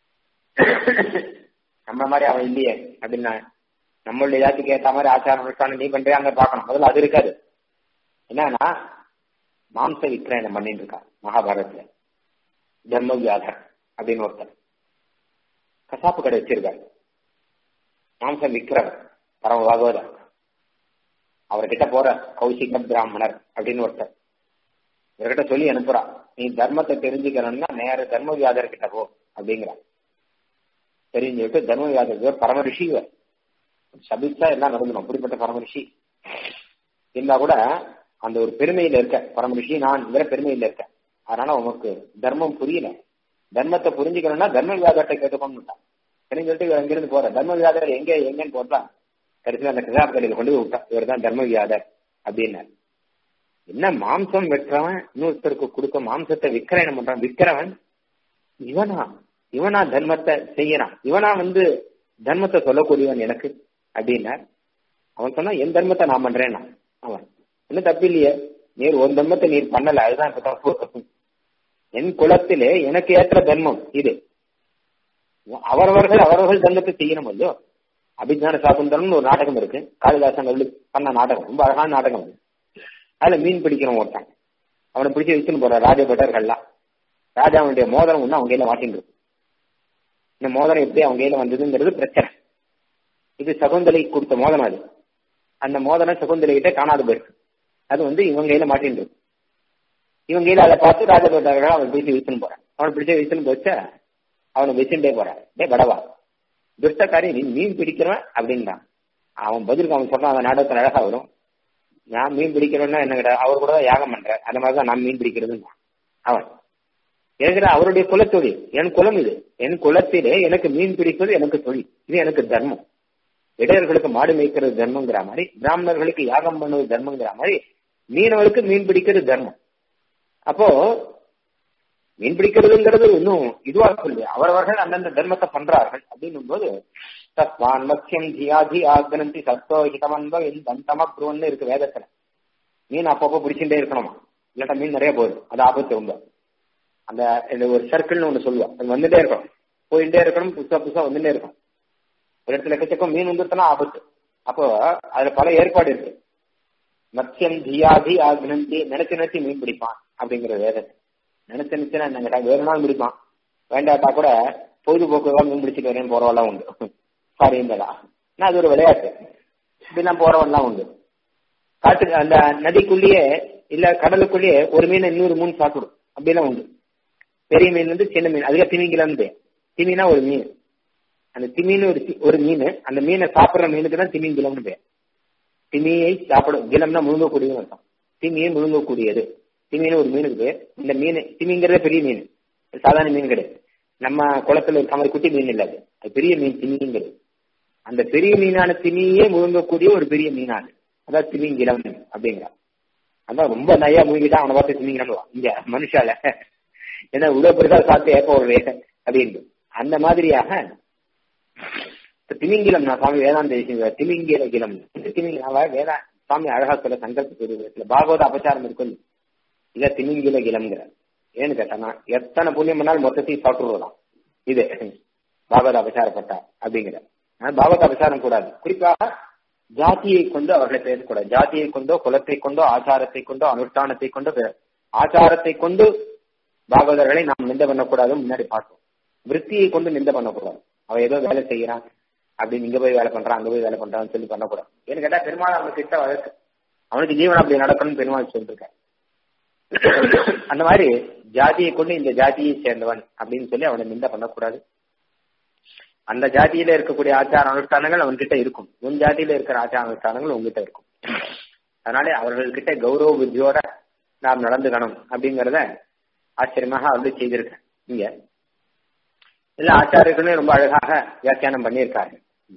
நம்ம மாதிரி அவன் இல்லையே அப்படின்னா நம்மளுடைய ஜாதிக்கு ஏத்த மாதிரி ஆச்சார அனுஷ்டானம் நீ பண்றியா அங்க பார்க்கணும் முதல்ல அது இருக்காது என்னன்னா மாம்ச விக்கிரயணம் பண்ணிட்டு இருக்கான் மகாபாரதத்துல தர்ம வியாதர் அப்படின்னு ஒருத்தர் கசாப்பு கடை வச்சிருக்காரு மாம்சம் விக்கிரவர் பரம பாகவதர் அவர்கிட்ட போற கௌசிக பிராமணர் அப்படின்னு ஒருத்தர் இவர்கிட்ட சொல்லி அனுப்புறா நீ தர்மத்தை தெரிஞ்சுக்கணும்னா நேர தர்ம வியாதர் கிட்ட போ அப்படிங்கிறான் தெரிஞ்சுட்டு தர்ம வியாதர் பரம ரிஷி இவர் சபிச்சா எல்லாம் நடந்துடும் அப்படிப்பட்ட பரம ரிஷி இருந்தா கூட அந்த ஒரு பெருமையில இருக்க பரம ரிஷி நான் இவர பெருமையில இருக்க அதனால உனக்கு தர்மம் புரியல தர்மத்தை புரிஞ்சுக்கணும்னா தர்ம வியாதத்தை கேட்டுக்கோன்னு சரின்னு சொல்லிட்டு அங்கிருந்து போற தர்ம வியாதர் எங்க எங்கன்னு போட்டா கடைசியில் அந்த கிராப் கடையில் கொண்டு போய் விட்டா இவர் தான் தர்ம வியாதர் அப்படின்னாரு என்ன மாம்சம் வெட்டுறவன் இன்னொருத்தருக்கு கொடுக்க மாம்சத்தை விக்கிரயணம் பண்றான் விக்கிறவன் இவனா இவனா தர்மத்தை செய்யறான் இவனா வந்து தர்மத்தை சொல்லக்கூடியவன் எனக்கு அப்படின்னார் அவன் சொன்னா என் தர்மத்தை நான் பண்றேன்னா அவன் ஒன்னும் தப்பு இல்லையே நீர் ஒரு தர்மத்தை நீர் பண்ணல அதுதான் இப்ப தப்பு என் குலத்திலே எனக்கு ஏற்ற தர்மம் இது அவரவர்கள் அவரவர்கள் தர்மத்தை செய்யணும் இல்லையோ அபிஜான சாகுந்தரம்னு ஒரு நாடகம் இருக்கு காளிதாசன் பண்ண நாடகம் ரொம்ப அழகான நாடகம் அது அதுல மீன் பிடிக்கிறவன் ஒருத்தன் அவனை பிடிச்சி வச்சுன்னு போற ராஜபட்டர்கள்லாம் ராஜாவுடைய மோதிரம் ஒண்ணு அவங்க கையில மாட்டின்னு இருக்கு இந்த மோதிரம் எப்படி அவங்க கையில வந்ததுங்கிறது பிரச்சனை இது சகுந்தலை கொடுத்த மோதிரம் அது அந்த மோதிரம் சகுந்தலை கிட்ட காணாது போயிருக்கு அது வந்து இவங்க கையில மாட்டின்னு இருக்கு இவங்க கையில அதை பார்த்து ராஜபட்டர்கள் அவன் பிடிச்சி வீசுன்னு போறான் அவனை பிடிச்சி வீசுன்னு போச்சா அவனை வச்சுட்டே போறான் டே படவா துஷ்டக்காரி நீ மீன் பிடிக்கிறவன் அப்படின்றான் அவன் பதிலுக்கு அவன் சொன்னான் அந்த நாடகத்தில் அழகா வரும் நான் மீன் பிடிக்கிறேன்னா என்ன கிடையாது அவர் கூட தான் யாகம் பண்ற அந்த மாதிரி தான் நான் மீன் பிடிக்கிறதுன்னு அவன் ஏங்கிற அவருடைய குலத்தொழில் என் குலம் இது என் குலத்திலே எனக்கு மீன் பிடிப்பது எனக்கு தொழில் இது எனக்கு தர்மம் இடையர்களுக்கு மாடு மேய்க்கிறது தர்மங்கிற மாதிரி பிராமணர்களுக்கு யாகம் பண்ணுவது தர்மங்கிற மாதிரி மீனவருக்கு மீன் பிடிக்கிறது தர்மம் அப்போ மீன் பிடிக்கிறதுங்கிறது இன்னும் இதுவா சொல்லு அவரவர்கள் அந்தந்த தர்மத்தை பண்றார்கள் அப்படின்னும் போது தஸ்மான் மத்தியம் தியாதி ஆக்னந்தி சத்தோ ஹிதமன்ப தந்தம புருவன்னு இருக்கு வேதத்துல மீன் அப்பப்போ பிடிச்சுட்டே இருக்கணுமா இல்லாட்டா மீன் நிறைய போகுது அது ஆபத்து ரொம்ப அந்த இந்த ஒரு சர்க்கிள்னு ஒண்ணு சொல்லுவோம் அது வந்துட்டே இருக்கணும் போயிட்டே இருக்கணும் புதுசா புதுசா வந்துட்டே இருக்கும் ஒரு இடத்துல எக்கச்சக்கம் மீன் வந்துருச்சுன்னா ஆபத்து அப்போ அதுல பல ஏற்பாடு இருக்கு மத்தியம் தியாதி ஆக்னந்தி நினைச்சு நினைச்சு மீன் பிடிப்பான் அப்படிங்கிற வேதத்தை நினைச்சு நினைச்சுன்னா என்ன கேட்டா வேறு நாள் பிடிப்பான் வேண்டாட்டா கூட பொழுதுபோக்கு மீன் பிடிச்சிட்டு வரேன் போறவெல்லாம் உண்டு சாரி இந்தடா நான் அது ஒரு விளையாட்டு இப்படிலாம் போறவன்லாம் உண்டு காட்டு அந்த நதிக்குள்ளேயே இல்ல கடலுக்குள்ளேயே ஒரு மீன் இன்னொரு மீன் சாப்பிடும் அப்படிலாம் உண்டு பெரிய மீன் வந்து சின்ன மீன் அதுல திமிங்கிலம் திமினா ஒரு மீன் அந்த திமின்னு ஒரு ஒரு மீன் அந்த மீனை சாப்பிடுற மீனுக்கு தான் திமிங்கிலம்னு பேர் திமியை சாப்பிடும் கிலம்னா முழுங்கக்கூடியது அர்த்தம் திமியை முழுங்கக்கூடியது திமின்னு ஒரு மீனுக்கு பேர் இந்த மீன் திமிங்கிறதே பெரிய மீன் சாதாரண மீன் கிடையாது நம்ம குளத்துல இருக்க மாதிரி குட்டி மீன் இல்லாது அது பெரிய மீன் திமிங்கிறது அந்த பெரிய மீனான திமியே முழுங்கக்கூடிய ஒரு பெரிய மீனானது அதான் திமிங்கிலம் அப்படிங்கிறா அதான் ரொம்ப நையா முழுங்கிட்டா அவனை பார்த்து திமிங்கிலம் இங்க மனுஷால ஏன்னா இவ்வளவு பெருசா சாப்பிட்டு ஏப்ப ஒரு அப்படின்னு அந்த மாதிரியாக திமிங்கிலம் நான் சுவாமி வேதாந்த திமிங்கில கிலம் திமிங்கில வேதா சுவாமி அழகா சொல்ல சங்கல்ப பெருவிதத்துல பாகவத அபச்சாரம் இருக்கும் இல்ல திமிங்கில கிளம்ங்கிற ஏன்னு கேட்டானா எத்தனை புண்ணியம் பண்ணாலும் மொத்தத்தையும் சாப்பிட்டுருலாம் இது பாகவத அபச்சாரப்பட்டா அப்படிங்கிற பாகவத அபச்சாரம் கூடாது குறிப்பாக ஜாதியை கொண்டு அவர்களை பேசக்கூடாது ஜாதியை கொண்டோ குலத்தை கொண்டோ ஆச்சாரத்தை கொண்டோ அனுஷ்டானத்தை கொண்டோ ஆச்சாரத்தை கொண்டு பாகவதர்களை நாம் நிந்த பண்ணக்கூடாது முன்னாடி பார்த்தோம் விற்த்தியை கொண்டு நிந்த பண்ணக்கூடாது அவன் ஏதோ வேலை செய்யறான் அப்படி இங்க போய் வேலை பண்றான் அங்க போய் வேலை பண்றான்னு சொல்லி பண்ணக்கூடாது ஏன்னு கேட்டா பெருமாள் அவனுக்கு கிட்ட வழக்கு அவனுக்கு ஜீவன் அப்படி நடக்கணும்னு பெருமாள் சொல்லிருக்க அந்த மாதிரி ஜாதியை கொண்டு இந்த ஜாதியை சேர்ந்தவன் அப்படின்னு சொல்லி அவனை நிந்த பண்ணக்கூடாது அந்த ஜாதியில இருக்கக்கூடிய ஆச்சார அனுஷ்டானங்கள் அவன்கிட்ட இருக்கும் உன் ஜாதியில இருக்கிற ஆச்சார அனுஷ்டானங்கள் உங்ககிட்ட இருக்கும் அதனால அவர்கள்கிட்ட கௌரவ புத்தியோட நாம் நடந்துக்கணும் அப்படிங்கறத ஆச்சரியமாக வந்து செய்திருக்கேன் இங்க இல்ல ஆச்சாரியர்களும் ரொம்ப அழகாக வியாக்கியானம் பண்ணியிருக்காரு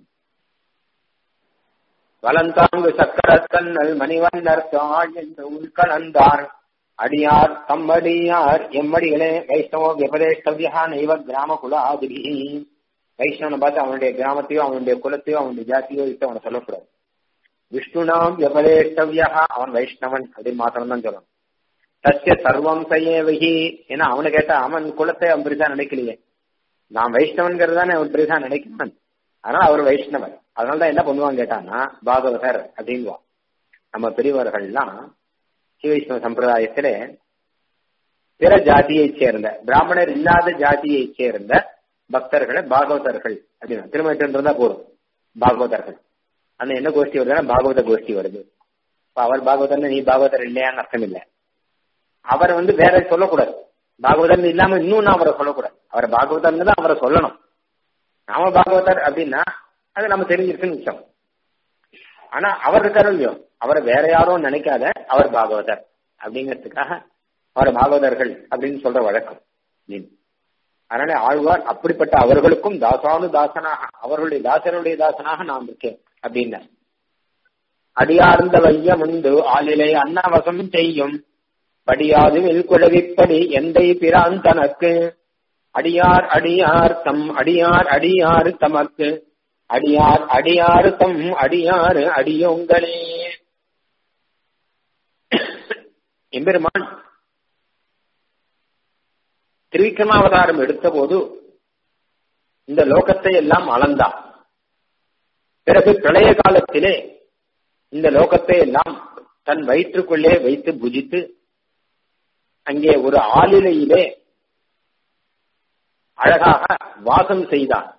வலந்தாங்கு சக்கரத்தன்னல் மணிவண்ணர் தாழ் என்று உள்கலந்தார் அடியார் தம்மடியார் எம்மடிகளே வைஷ்ணவோ விபதேஷ்டவியா நைவ கிராம குல ஆதிரி வைஷ்ணவனை பார்த்து அவனுடைய கிராமத்தையோ அவனுடைய குலத்தையோ அவனுடைய ஜாத்தியோ இட்டு அவனை சொல்லக்கூடாது விஷ்ணுனாம் விபதேஷ்டவியா அவன் வைஷ்ணவன் அப்படின்னு மாத்திரம் தான் சொல்லணும் சத்திய சர்வம் செய்யவகி ஏன்னா அவனை கேட்டா அவன் குலத்தை அவன் பெருசா நினைக்கலையே நான் வைஷ்ணவன்கிறது தானே அவன் பெருசா நினைக்கிறான் அதனால அவர் வைஷ்ணவர் அதனாலதான் என்ன பண்ணுவாங்க கேட்டான்னா பாகவதர் அப்படின்வான் நம்ம பெரியவர்கள்லாம் ஸ்ரீவைஷ்ணவ சம்பிரதாயத்தில பிற ஜாதியை சேர்ந்த பிராமணர் இல்லாத ஜாதியை சேர்ந்த பக்தர்களை பாகவதர்கள் அப்படின்னு திருமணம் இருந்தா போதும் பாகவதர்கள் அந்த என்ன கோஷ்டி வருதுன்னா பாகவத கோஷ்டி வருது இப்ப அவர் பாகவதர் நீ பாகவதர் இல்லையான்னு அர்த்தம் இல்லை அவர் வந்து வேற சொல்லக்கூடாது பாகவதர் இல்லாம இன்னும் அவரை சொல்லக்கூடாது அவர் பாகவதர் தான் அவரை சொல்லணும் நாம பாகவதர் அப்படின்னா அது நம்ம தெரிஞ்சிருக்குன்னு நிச்சயம் ஆனா அவர் இருக்காரு இல்லையோ அவரை வேற யாரும் நினைக்காத அவர் பாகவதர் அப்படிங்கிறதுக்காக அவர் பாகவதர்கள் அப்படின்னு சொல்ற வழக்கம் அதனால ஆழ்வார் அப்படிப்பட்ட அவர்களுக்கும் தாசானு தாசனாக அவர்களுடைய தாசனுடைய தாசனாக நான் இருக்கேன் அப்படின்னா அடியார்ந்த வையம் உண்டு ஆளிலை அன்னவசம் செய்யும் படியாது குழவிப்படி எந்தை பிரான் தனக்கு அடியார் அடியார் தம் அடியார் அடியார் தமக்கு அடியார் அடியார் தம் அடியார் அடியோங்களே எம்பெருமான் திருவிக்ரமாவதாரம் எடுத்த போது இந்த லோகத்தை எல்லாம் அளந்தான் பிறகு பிரளய காலத்திலே இந்த லோகத்தை எல்லாம் தன் வயிற்றுக்குள்ளே வைத்து புஜித்து அங்கே ஒரு ஆளிலையிலே அழகாக வாசம் செய்தான்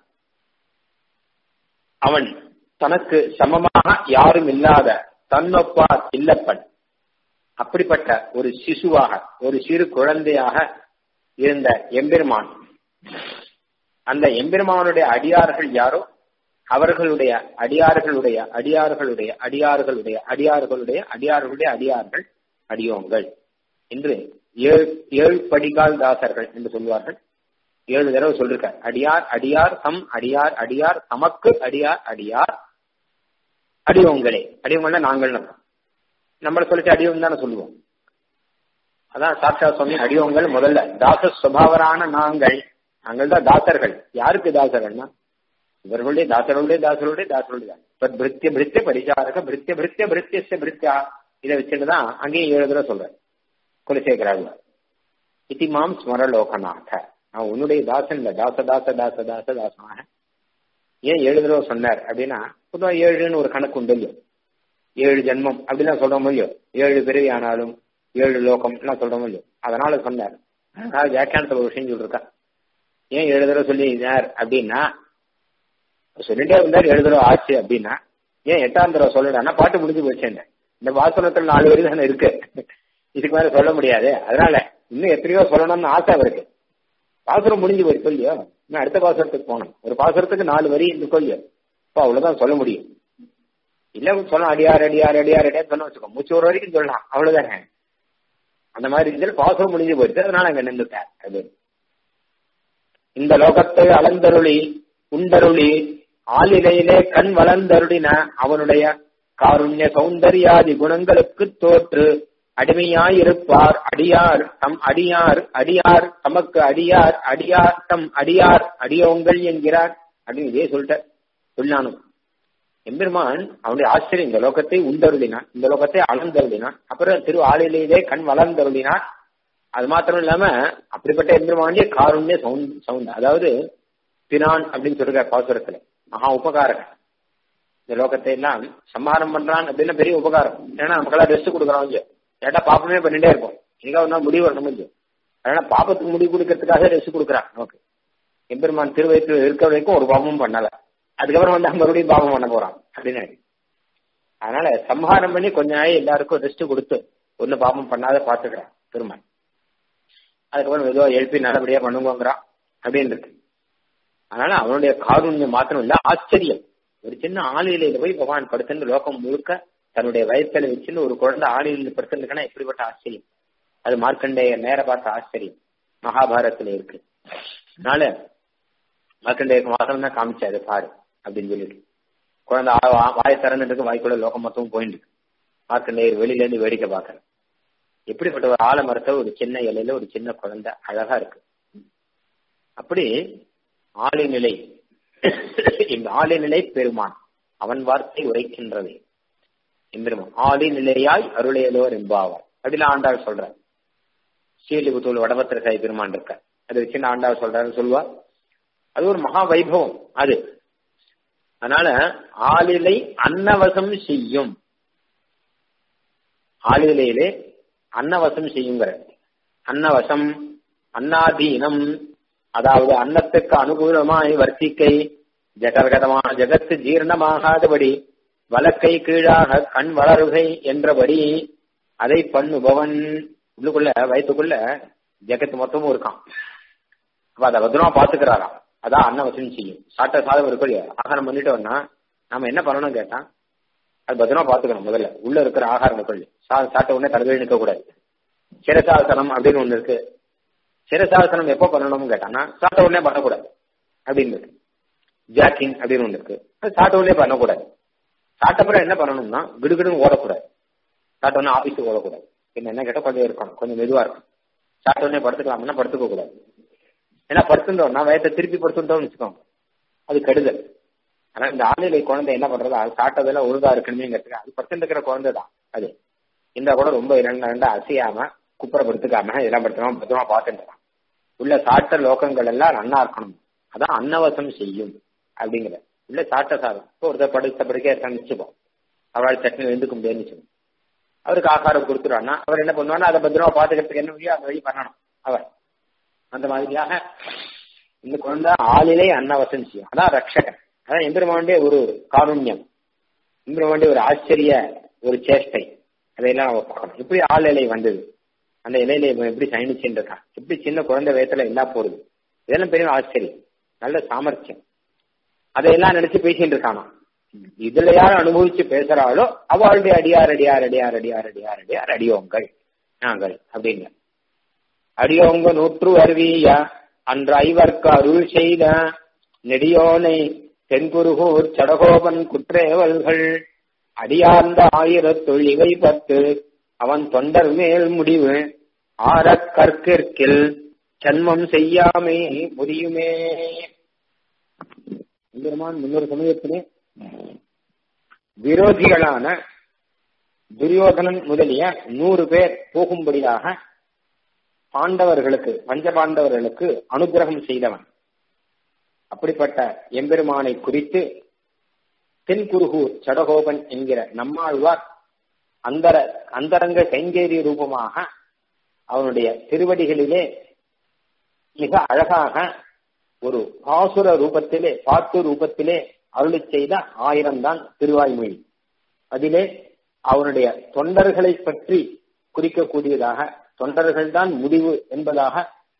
அவன் தனக்கு சமமாக யாரும் இல்லாத தன்னொப்பார் இல்லப்பன் அப்படிப்பட்ட ஒரு சிசுவாக ஒரு சிறு குழந்தையாக இருந்த எம்பெருமான் அந்த எம்பெருமானுடைய அடியார்கள் யாரோ அவர்களுடைய அடியார்களுடைய அடியார்களுடைய அடியார்களுடைய அடியார்களுடைய அடியார்களுடைய அடியார்கள் அடியோங்கள் என்று ஏழு ஏழு படிகால் தாசர்கள் என்று சொல்வார்கள் ஏழு தடவை சொல்லிருக்கார் அடியார் அடியார் சம் அடியார் அடியார் தமக்கு அடியார் அடியார் அடியோங்களே அடியோங்கள்னா நாங்கள் நம்மள சொல்லிட்டு அடியோங்க தானே சொல்லுவோம் அதான் சாட்சா சுவாமி அடியோங்கள் முதல்ல தாச சுபாவரான நாங்கள் நாங்கள் தான் தாசர்கள் யாருக்கு தாசர்கள்னா இவர்களுடைய தாசர்களுடைய தாசர்களுடைய தாசர்களுடைய இப்ப பிரித்திய பிரித்திய பரிசாரக பிரித்திய பிரித்திய பிரித்திய பிரித்தியா இதை வச்சுட்டு தான் அங்கேயும் ஏழு தடவை சொல்றேன் குலசேகராக இதிமாம் ஸ்மர லோகநாத நான் உன்னுடைய தாசன் இல்ல தாச தாச தாச தாச தாசனாக ஏன் ஏழு தடவை சொன்னார் அப்படின்னா பொதுவாக ஏழுன்னு ஒரு கணக்கு உண்டு இல்லையோ ஏழு ஜென்மம் அப்படிலாம் சொல்றோம் இல்லையோ ஏழு பிறவி ஆனாலும் ஏழு லோகம் எல்லாம் சொல்றோம் இல்லையோ அதனால சொன்னார் அதாவது வியாக்கியானத்துல ஒரு விஷயம் சொல்லிருக்கா ஏன் ஏழு தடவை சொல்லி யார் அப்படின்னா சொல்லிட்டே இருந்தார் ஏழு தடவை ஆச்சு அப்படின்னா ஏன் எட்டாம் தடவை சொல்லலாம்னா பாட்டு முடிஞ்சு போச்சேன் இந்த வாசனத்துல நாலு வரி தானே இருக்கு இதுக்கு மேல சொல்ல முடியாது அதனால இன்னும் எத்தனையோ சொல்லணும்னு ஆசை இருக்கு பாசுரம் முடிஞ்சு போயிருக்கு இல்லையோ இன்னும் அடுத்த பாசுரத்துக்கு போகணும் ஒரு பாசுரத்துக்கு நாலு வரி இருக்கோ இல்லையோ இப்போ அவ்வளவுதான் சொல்ல முடியும் இல்ல சொல்லலாம் அடியார் அடியார் அடியார் அடியார் சொல்ல வச்சுக்கோ மூச்சு ஒரு வரைக்கும் சொல்லலாம் அவ்வளவுதானே அந்த மாதிரி இதில் பாசுரம் முடிஞ்சு போயிடுச்சு அதனால அங்க நின்றுட்டார் அது இந்த லோகத்தை அளந்தருளி உண்டருளி ஆளிலையிலே கண் வளர்ந்தருளின அவனுடைய காருண்ய சௌந்தர்யாதி குணங்களுக்கு தோற்று அடிமையாயிருப்பார் அடியார் தம் அடியார் அடியார் தமக்கு அடியார் அடியார் தம் அடியார் அடியோங்கள் என்கிறார் அப்படின்னு இதே சொல்லிட்ட சொல்லானும் எம்பெருமான் அவனுடைய ஆச்சரியம் இந்த லோகத்தை உண்டருளினான் இந்த லோகத்தை அளந்தருளினான் அப்புறம் திரு ஆளிலேயே கண் வளர்ந்தருளினான் அது மாத்திரம் இல்லாம அப்படிப்பட்ட எம்பெருமாண்டிய காருண்ய சவுண்ட் சவுண்ட் அதாவது பிரான் அப்படின்னு சொல்றார் பாசுரத்துல மகா உபகாரகன் இந்த லோகத்தை எல்லாம் சம்ஹாரம் பண்றான் அப்படின்னா பெரிய உபகாரம் ஏன்னா நமக்கெல்லாம் ரெஸ்ட் கொடுக்குறோம் கொஞ்சம் ஏட்டா பாப்பமே பண்ணிட்டே இருப்போம் இன்னைக்கு ஒரு நாள் முடிவு வரணும் கொஞ்சம் அதனால பாப்பத்துக்கு முடிவு கொடுக்கறதுக்காக ரெஸ்ட் கொடுக்குறான் நமக்கு எம்பெருமான் திருவயத்தில் இருக்க வரைக்கும் ஒரு பாவமும் பண்ணல அதுக்கப்புறம் வந்து மறுபடியும் பாவம் பண்ண போறான் அப்படின்னு அதனால சம்ஹாரம் பண்ணி கொஞ்ச நாள் எல்லாருக்கும் ரெஸ்ட் கொடுத்து ஒண்ணு பாவம் பண்ணாத பாத்துக்கிறான் பெருமான் அதுக்கப்புறம் ஏதோ எழுப்பி நல்லபடியா பண்ணுங்கிறான் அப்படின்னு இருக்கு அதனால அவனுடைய காருண்யம் மாத்திரம் இல்ல ஆச்சரியம் ஒரு சின்ன ஆளிலையில போய் பகவான் படுத்துன்னு லோகம் முழுக்க தன்னுடைய வயத்துல வச்சுன்னு ஒரு குழந்தை ஆளிலையில் படுத்துருக்குன்னா எப்படிப்பட்ட ஆச்சரியம் அது மார்க்கண்டேய நேர பார்த்த ஆச்சரியம் மகாபாரத்துல இருக்கு அதனால மார்க்கண்டேயக்கு மாத்திரம் தான் காமிச்சாரு பாரு அப்படின்னு சொல்லிட்டு குழந்தை வாயை திறந்துட்டு வாய்க்குள்ள லோகம் மொத்தமும் போயிட்டு இருக்கு மார்க்கண்டேயர் வெளியில இருந்து வேடிக்கை பார்க்கறேன் எப்படிப்பட்ட ஒரு ஆலமரத்தை ஒரு சின்ன இலையில ஒரு சின்ன குழந்தை அழகா இருக்கு அப்படி ஆளிநிலை இந்த ஆளிநிலை பெருமான் அவன் வார்த்தை உரைக்கின்றது எம்பெருமான் ஆளிநிலையாய் அருளையலோர் என்பாவார் அப்படிலாம் ஆண்டாள் சொல்றார் ஸ்ரீலிபுத்தூர் வடபத்திரசாய் பெருமான் இருக்க அது வச்சு ஆண்டாள் சொல்றாரு சொல்லுவா அது ஒரு மகா வைபவம் அது அதனால ஆளிலை அன்னவசம் செய்யும் ஆளிலையிலே அன்னவசம் செய்யுங்கிற அன்னவசம் அன்னாதீனம் அதாவது அன்னத்துக்கு அனுகூலமாய் வர்த்திக்கை ஜகர்கதமான ஜகத்து ஜீர்ணமாகாதபடி வலக்கை கீழாக கண் வளருகை என்றபடி அதை பண்ணுபவன் உள்ளுக்குள்ள வயிற்றுக்குள்ள ஜெகத்து மொத்தமும் இருக்கான் அப்ப அதை பத்திரமா பாத்துக்கிறாராம் அதான் அன்னவசம் செய்யும் சாட்ட சாதம் இருக்கும் இல்லையா ஆகாரம் பண்ணிட்டோம்னா நாம என்ன பண்ணணும் கேட்டா அது பத்திரமா பாத்துக்கணும் முதல்ல உள்ள இருக்கிற ஆகாரம் இருக்கும் சாப்பிட்ட உடனே தலைவலி நிற்க கூடாது சிரசாசனம் அப்படின்னு ஒண்ணு இருக்கு சிரசாசனம் எப்போ பண்ணணும்னு கேட்டாங்கன்னா சாப்பிட்ட உடனே பண்ணக்கூடாது அப்படின்னு இருக்கு ஜாக்கிங் அப்படின்னு ஒண்ணு இருக்கு அது சாப்பிட்ட உடனே பண்ணக்கூடாது சாப்பிட்டப்புறம் என்ன பண்ணணும்னா கிடுகிடுன்னு ஓடக்கூடாது சாப்பிட்ட உடனே ஆபீஸுக்கு ஓடக்கூடாது என்ன என்ன கேட்டால் கொஞ்சம் இருக்கணும் கொஞ்சம் மெதுவா இருக்கும் சாப்பிட்ட உடனே படுத்துக்கலாம்னா படுத்துக்க கூடாது ஏன்னா படுத்துட்டோம்னா வயத்தை திருப்பி படுத்துட்டோம்னு வச்சுக்கோங்க அது கெடுதல் ஆனா இந்த ஆளிலை குழந்தை என்ன பண்றது அது சாப்பிட்டதெல்லாம் ஒழுங்கா இருக்கணுமேங்கிறதுக்கு அது படுத்துட்டு இருக்கிற குழந்தை தான் அது இந்த கூட ரொம்ப இரண்டு ரெண்டா அசையாம குப்பரை படுத்துக்காம இதெல்லாம் படுத்துமா பத்திரமா பார்த்துட்டு உள்ள சாப்பிட்ட லோகங்கள் எல்லாம் நன்னா இருக்கணும் அதான் அன்னவசம் செய்யும் அப்படிங்கிற உள்ள சாப்பிட்ட சாதம் இப்போ ஒருத்தர் படுத்த படுக்கையா இருக்கான்னு வச்சுப்போம் அவரால் சட்னி வெந்துக்க முடியாதுன்னு வச்சுக்கோம் அவருக்கு ஆகாரம் கொடுத்துருவான்னா அவர் என்ன பண்ணுவானா அதை பத்திரமா பாத்துக்கிறதுக்கு என்ன வழியோ அந்த வழி பண்ணணும் அவர் அந்த மாதிரியாக இந்த குழந்தை ஆளிலே அன்னவசம் செய்யும் அதான் ரட்சகன் அதான் எம்பெருமாண்டே ஒரு காருண்யம் எம்பெருமாண்டே ஒரு ஆச்சரிய ஒரு சேஷ்டை அதையெல்லாம் நம்ம பார்க்கணும் எப்படி ஆள் இலை வந்தது அந்த இலையில இவன் எப்படி சயனிச்சுட்டு இருக்கான் எப்படி சின்ன குழந்தை வயத்துல எல்லா போறது இதெல்லாம் பெரிய ஆச்சரியம் நல்ல சாமர்த்தியம் அதையெல்லாம் நினைச்சு பேசிட்டு இருக்கானா இதுல யார் அனுபவிச்சு பேசுறாளோ அவளுடைய அடியார் அடியார் அடியார் அடியார் அடியார் அடியார் அடியோங்கள் நாங்கள் அப்படிங்க அடியோங்க நூற்று அருவிய அன்று ஐவர்க்கு அருள் செய்த நெடியோனை தென்குருகூர் சடகோபன் குற்றேவல்கள் அடியார்ந்த ஆயிரத்துள் இவை பத்து அவன் தொண்டர் மேல் முடிவு ஆரக் கற்கிற்கில் ஜன்மம் செய்யாமே முடியுமே பெருமான் முன்னொரு சமயத்திலே விரோதிகளான துரியோதனன் முதலிய நூறு பேர் போகும்படியாக பாண்டவர்களுக்கு பஞ்ச பாண்டவர்களுக்கு அனுகிரகம் செய்தவன் அப்படிப்பட்ட எம்பெருமானை குறித்து தென்குருகூர் சடகோபன் என்கிற நம்மாழ்வார் அந்தர அந்தரங்க கைங்கேரி ரூபமாக அவனுடைய திருவடிகளிலே மிக அழகாக ஒரு பாசுர ரூபத்திலே பாட்டு ரூபத்திலே அருளி செய்த ஆயிரம் தான் திருவாய்மொழி அதிலே அவனுடைய தொண்டர்களை பற்றி குறிக்கக்கூடியதாக தொண்டர்கள் தான் முடிவு என்பதாக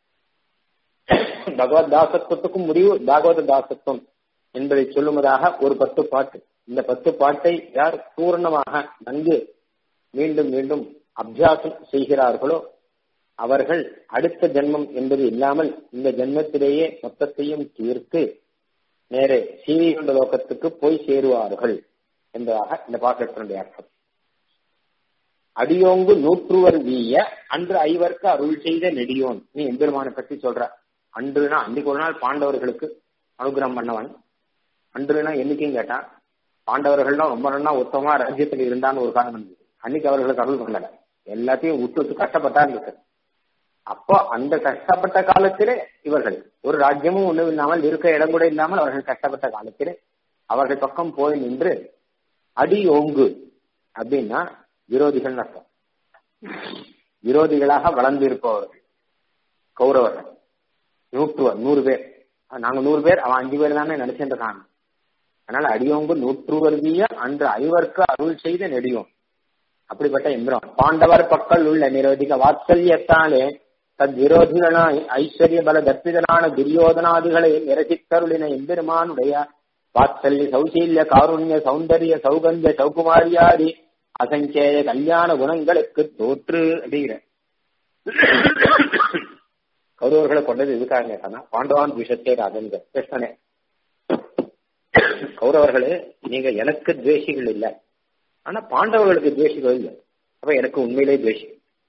பகவத் தாசத்துவத்துக்கும் முடிவு பாகவத தாசத்துவம் என்பதை சொல்லுவதாக ஒரு பத்து பாட்டு இந்த பத்து பாட்டை யார் பூர்ணமாக நன்கு மீண்டும் மீண்டும் அபியாசம் செய்கிறார்களோ அவர்கள் அடுத்த ஜென்மம் என்பது இல்லாமல் இந்த ஜென்மத்திலேயே மொத்தத்தையும் தீர்த்து நேரே சீவிகொண்ட லோகத்துக்கு போய் சேருவார்கள் என்பதாக இந்த பாட்டத்தினுடைய அர்த்தம் அடியோங்கு நூற்றுவர் வீய அன்று ஐவர்க்கு அருள் செய்த நெடியோன் நீ எம்பெருமானை பற்றி சொல்ற அன்றுனா அன்னைக்கு ஒரு நாள் பாண்டவர்களுக்கு அனுகிரகம் பண்ணவன் அன்றுனா என்னைக்கும் கேட்டான் பாண்டவர்கள்லாம் ரொம்ப நாளா உத்தமமா ராஜ்யத்தில் இருந்தான்னு ஒரு காரணம் இருந்தது அன்னைக்கு அவர்களுக்கு அருள் பண்ணல எல்லாத்தையும் விட்டு விட்டு கஷ்டப்பட்டா இருக்கு அப்போ அந்த கஷ்டப்பட்ட காலத்திலே இவர்கள் ஒரு ராஜ்யமும் ஒண்ணும் இல்லாமல் இருக்க இடம் கூட இல்லாமல் அவர்கள் கஷ்டப்பட்ட காலத்திலே அவர்கள் பக்கம் போய் நின்று அடி ஓங்கு அப்படின்னா விரோதிகள் அர்த்தம் விரோதிகளாக வளர்ந்து இருப்பவர்கள் கௌரவர்கள் நூற்றுவர் நூறு பேர் நாங்க நூறு பேர் அவன் அஞ்சு பேர் தானே நினைச்சுட்டு இருக்காங்க அதனால அடியோங்கு நூற்றுவர்விய அன்று ஐவர்க்கு அருள் செய்த நெடியோம் அப்படிப்பட்ட எந்திரம் பாண்டவர் பக்கல் உள்ள நிரோதிக வாத்சல்யத்தாலே தத் விரோதிகளாய் ஐஸ்வர்ய பல தர்ப்பிதனான துரியோதனாதிகளை நிரசித்தருளின எம்பெருமானுடைய வாத்சல்ய சௌசீல்ய காருண்ய சௌந்தரிய சௌகந்திய சௌகுமாரியாதி அசங்கேய கல்யாண குணங்களுக்கு தோற்று அப்படிங்கிற கௌரவர்களை கொண்டது எதுக்காக கேட்டானா பாண்டவான் விஷத்தே ராஜங்க கிருஷ்ணனே கௌரவர்களே நீங்க எனக்கு துவேஷிகள் இல்ல ஆனா பாண்டவர்களுக்கு துவேஷிகள் இல்லை அப்ப எனக்கு உண்மையிலே துவேஷி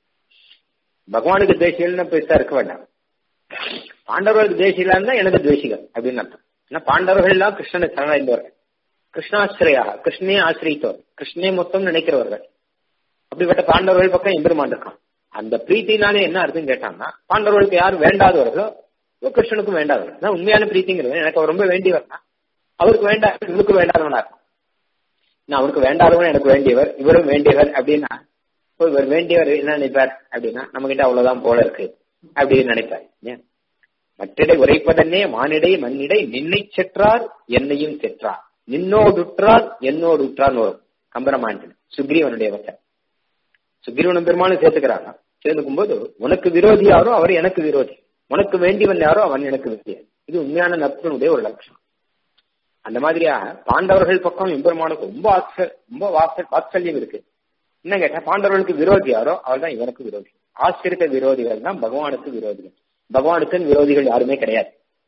பகவானுக்கு துவேஷிகள்னு பெருசா இருக்க வேண்டாம் பாண்டவர்களுக்கு துவேஷிகளா இருந்தா எனக்கு துவேஷிகள் அப்படின்னு அர்த்தம் ஏன்னா பாண்டவர்கள் எல்லாம் கிருஷ்ணனை சரணடைந்தவர்கள் கிருஷ்ணாசிரியாக கிருஷ்ணே ஆசிரியத்தவர் கிருஷ்ணே மொத்தம் நினைக்கிறவர்கள் அப்படிப்பட்ட பாண்டவர்கள் பக்கம் எம்பெருமான் இருக்கான் அந்த பிரீத்தினாலே என்ன அர்த்தம் கேட்டாங்கன்னா பாண்டவர்களுக்கு யாரும் வேண்டாதவர்களோ கிருஷ்ணனுக்கும் வேண்டாதவர்கள் உண்மையான பிரீத்திங்கிறது எனக்கு அவர் ரொம்ப வேண்டியவர் தான் அவருக்கு வேண்டா இவருக்கு வேண்டாதவனா இருக்கும் நான் அவருக்கு வேண்டாதவன் எனக்கு வேண்டியவர் இவரும் வேண்டியவர் அப்படின்னா இவர் வேண்டியவர் என்ன நினைப்பார் அப்படின்னா நம்ம கிட்ட அவ்வளவுதான் போல இருக்கு அப்படின்னு நினைப்பார் மற்றிடை உரைப்பதன்னே மானிடை மண்ணிடை நின்னை செற்றார் என்னையும் செற்றார் நின்னோடுற்றார் என்னோடு உற்றார் வரும் கம்பரமாண்டின் சுக்ரீவனுடைய வசன் சுக்ரீவனும் பெருமானும் சேர்த்துக்கிறாங்க சேர்ந்துக்கும் போது உனக்கு விரோதி யாரோ அவர் எனக்கு விரோதி உனக்கு வேண்டியவன் யாரோ அவன் எனக்கு வேண்டியவன் இது உண்மையான நட்பனுடைய ஒரு லட்சணம் அந்த மாதிரியாக பாண்டவர்கள் பக்கம் எம்பெருமானுக்கு ரொம்ப ஆச ரொம்ப வாச வாத்சல்யம் இருக்கு என்ன கேட்டா பாண்டவர்களுக்கு விரோதி யாரோ அவர் தான் இவனுக்கு விரோதி ஆசிரித்த விரோதிகள் தான் பகவானுக்கு விரோதிகள் பகவானுக்கு விரோதிகள் யாருமே கிடையாது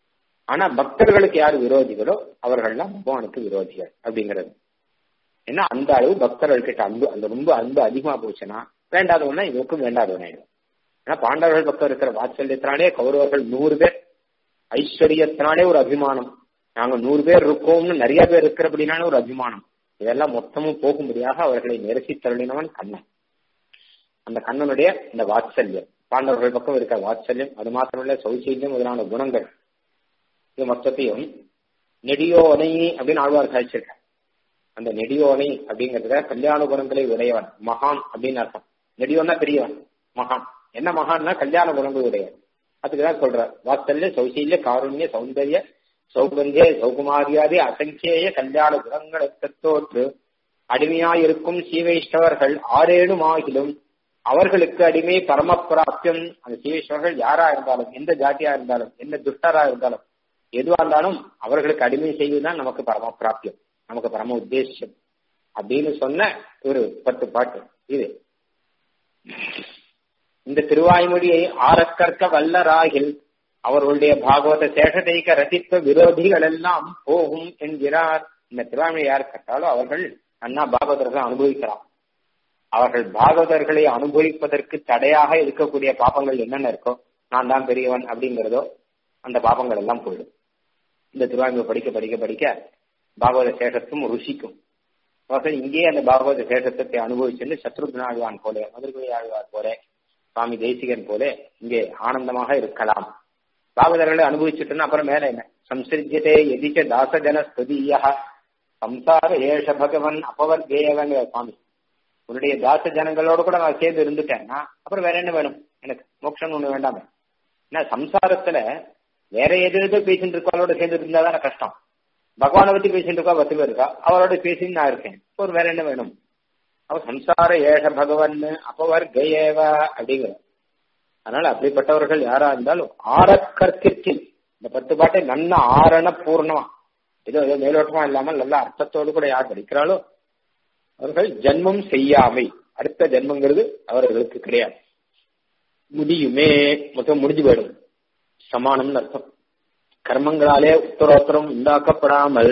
ஆனா பக்தர்களுக்கு யார் விரோதிகளோ அவர்கள்லாம் பகவானுக்கு விரோதிகள் அப்படிங்கிறது ஏன்னா அந்த அளவு பக்தர்கள் கிட்ட அன்பு அந்த ரொம்ப அன்பு அதிகமா போச்சுன்னா வேண்டாதவனா இவருக்கும் வேண்டாதவன் ஆயிடும் ஏன்னா பாண்டவர்கள் பக்கம் இருக்கிற வாத்சல்யத்தினாலே கௌரவர்கள் நூறு பேர் ஐஸ்வர்யத்தினாலே ஒரு அபிமானம் நாங்க நூறு பேர் இருக்கோம்னு நிறைய பேர் இருக்கிறபடினாலே ஒரு அபிமானம் இதெல்லாம் மொத்தமும் போகும்படியாக அவர்களை நிரசி தள்ளினவன் கண்ணன் அந்த கண்ணனுடைய இந்த வாத்சல்யம் பாண்டவர்கள் பக்கம் இருக்கிற வாத்சல்யம் அது மாத்திரமல்ல சௌசீல்யம் முதலான குணங்கள் இது மொத்தத்தையும் நெடியோனை அப்படின்னு ஆழ்வார் சாதிச்சிருக்கார் அந்த நெடியோனை அப்படிங்கறத கல்யாண குணங்களை உடையவன் மகான் அப்படின்னு அர்த்தம் நெடியோன்னா பெரியவன் மகான் என்ன மகான்னா கல்யாண குணங்கள் உடையவன் அதுக்குதான் சொல்ற வாத்சல்ய சௌசீல்ய காருண்ய சௌந்தர்ய சௌகந்திய சௌகுமாரியாதி அசங்கேய கல்யாண குணங்களுக்கு தோற்று அடிமையாயிருக்கும் சீவைஷ்டவர்கள் ஆறேழும் ஆகிலும் அவர்களுக்கு அடிமை பரமபிராப்தியம் அந்த சீவைஷ்டவர்கள் யாரா இருந்தாலும் எந்த ஜாதியா இருந்தாலும் எந்த துஷ்டரா இருந்தாலும் எதுவா இருந்தாலும் அவர்களுக்கு அடிமை செய்வதுதான் நமக்கு பரம பிராப்தியம் நமக்கு பரம உத்தேசம் அப்படின்னு சொன்ன ஒரு பத்து பாட்டு இது இந்த திருவாய்மொழியை ஆரக்கற்க வல்லராகில் அவர்களுடைய பாகவத சேஷதைக்க ரசித்த விரோதிகள் எல்லாம் போகும் என்கிறார் இந்த திருவாய்மொழி யார் கற்றாலோ அவர்கள் அண்ணா பாகவதர்கள் அனுபவிக்கலாம் அவர்கள் பாகவதர்களை அனுபவிப்பதற்கு தடையாக இருக்கக்கூடிய பாப்பங்கள் என்னென்ன இருக்கோ நான் தான் பெரியவன் அப்படிங்கிறதோ அந்த பாப்பங்கள் எல்லாம் போயிடும் இந்த திருவாய்மொழி படிக்க படிக்க படிக்க பாகவத சேஷத்தும் ருசிக்கும் அவர்கள் இங்கேயே அந்த பாகவத சேஷத்தை அனுபவிச்சுன்னு சத்ருக்ன ஆழ்வான் போல மதுரை ஆழ்வார் போல சுவாமி தேசிகன் போல இங்கே ஆனந்தமாக இருக்கலாம் பாகவதர்களை அனுபவிச்சுட்டுன்னா அப்புறம் மேல என்ன சம்சிருஜ்யதே எதிச்ச தாசஜன ஸ்துதியா சம்சார ஏஷ பகவன் அப்பவர்கேயவங்க சுவாமி உன்னுடைய தாச ஜனங்களோட கூட நான் சேர்ந்து இருந்துட்டேன்னா அப்புறம் வேற என்ன வேணும் எனக்கு மோட்சம் ஒண்ணு வேண்டாமே ஏன்னா சம்சாரத்துல வேற எது எதோ பேசிட்டு இருக்கவளோட சேர்ந்து இருந்தாதான கஷ்டம் பகவானை பத்தி பேசிட்டு இருக்கா பத்து பேர் இருக்கா அவரோட பேசின்னு நான் இருக்கேன் ஒரு வேற என்ன வேணும் அவர் சம்சார ஏஷ பகவன் அப்பவர் கயேவ அப்படிங்கிற அதனால அப்படிப்பட்டவர்கள் யாரா இருந்தாலும் ஆரக்கற்கிற்கில் இந்த பத்து பாட்டை நல்ல ஆரண பூர்ணமா ஏதோ ஏதோ மேலோட்டமா இல்லாமல் நல்ல அர்த்தத்தோடு கூட யார் படிக்கிறாளோ அவர்கள் ஜென்மம் செய்யாமை அடுத்த ஜென்மங்கிறது அவர்களுக்கு கிடையாது முடியுமே மொத்தம் முடிஞ்சு போயிடும் சமானம்னு அர்த்தம் கர்மங்களாலே உத்தரோத்தரம் உண்டாக்கப்படாமல்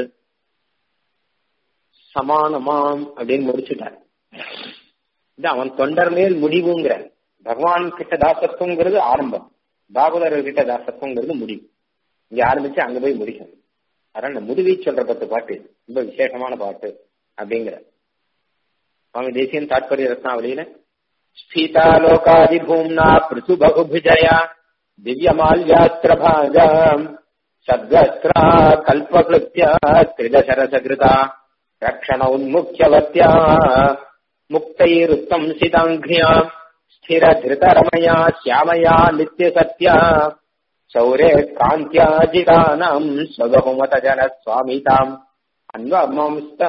சமானமாம் அப்படின்னு முடிச்சுட்டார் இது அவன் தொண்டர் மேல் முடிவுங்கிற பகவான் கிட்ட தாசத்துவங்கிறது ஆரம்பம் பாகவதர்கள் கிட்ட தாசத்துவங்கிறது முடிவு இங்க ஆரம்பிச்சு அங்க போய் முடிக்கணும் அதனால இந்த முடிவை சொல்ற பத்து பாட்டு ரொம்ப விசேஷமான பாட்டு அப்படிங்கிற சுவாமி தேசியன் தாற்பரிய ரத்னாவளியில ஸ்பீதாலோகாதி பூம்னா பிருசு பகுபுஜயா திவ்யமால்யாஸ்திரபாஜாம் சத்வஸ்திரா கல்பக்லுப்தியா திரிதசரசகிருதா ரக்ஷண உன்முக்கியவத்யா முக்தைருத்தம் சிதாங்கியா ஸ்திர திருதரமயா சியாமயா நித்திய சத்யா சௌரே காந்தியாஜிதானாம் ஸ்வபகுமத ஜன சுவாமிதாம் அன்வமம்ஸ்த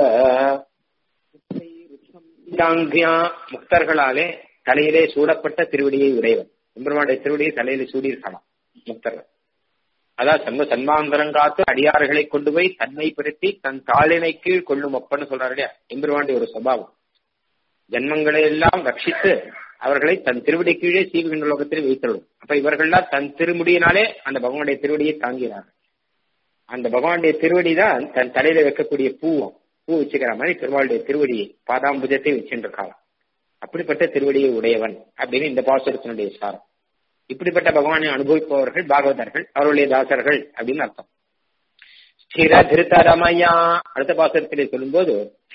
முக்தர்களாலே தலையிலே சூடப்பட்ட திருவடியை உடையவன் எம்பெருமானுடைய திருவடியை தலையில சூடியிருக்கலாம் முக்தர்கள் அதான் சண்ம சன்மாந்தரம் காத்து அடியார்களை கொண்டு போய் தன்மைப்படுத்தி தன் தாளினை கீழ் கொள்ளும் அப்பன்னு சொல்றாரு இல்லையா எம்பெருமானுடைய ஒரு சபாவம் ஜன்மங்களை எல்லாம் ரட்சித்து அவர்களை தன் திருவடி கீழே சீவுகின்ற லோகத்தில் வைத்துள்ளோம் அப்ப இவர்கள்லாம் தன் திருமுடியினாலே அந்த பகவானுடைய திருவடியை தாங்கிறார்கள் அந்த பகவானுடைய திருவடி தான் தன் தலையில வைக்கக்கூடிய பூவம் பூ வச்சுக்கிற மாதிரி திருவாளுடைய திருவடியை பாதாம்புஜத்தை வச்சுருக்காங்க அப்படிப்பட்ட திருவடியை உடையவன் அப்படின்னு இந்த பாசுரத்தினுடைய சாரம் இப்படிப்பட்ட பகவானை அனுபவிப்பவர்கள் பாகவதர்கள் அவருடைய தாசர்கள் அப்படின்னு அர்த்தம் ஸ்திர திருத்தரமையா அடுத்த பாசுரத்திலே சொல்லும்போது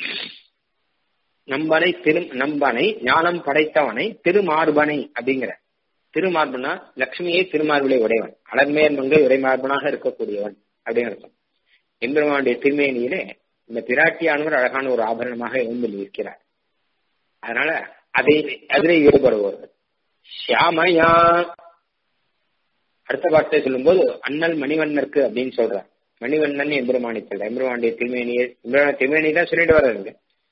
நம்பனை திரு நம்பனை ஞானம் படைத்தவனை திருமார்பனை அப்படிங்கிற திருமார்பனா லட்சுமியை திருமார்பிலை உடையவன் அலர்மேல் மங்கை உரைமார்பனாக இருக்கக்கூடியவன் அப்படின்னு அர்த்தம் எம்பெருமானுடைய திருமேனியிலே இந்த பிராட்டியானவர் அழகான ஒரு ஆபரணமாக எழுந்து இருக்கிறார் அதனால அதை அதிலே ஈடுபடுவார்கள் ஷியாமையா அடுத்த வார்த்தை சொல்லும்போது அண்ணல் மணிவண்ணருக்கு அப்படின்னு சொல்றார் மணிவண்ணன் எம்பெருமானி சொல்ற எம்பெருமானுடைய திருமேனியை எம்பெருமான திருமேனி தான் சொல்லிட்டு வர்றாருங்க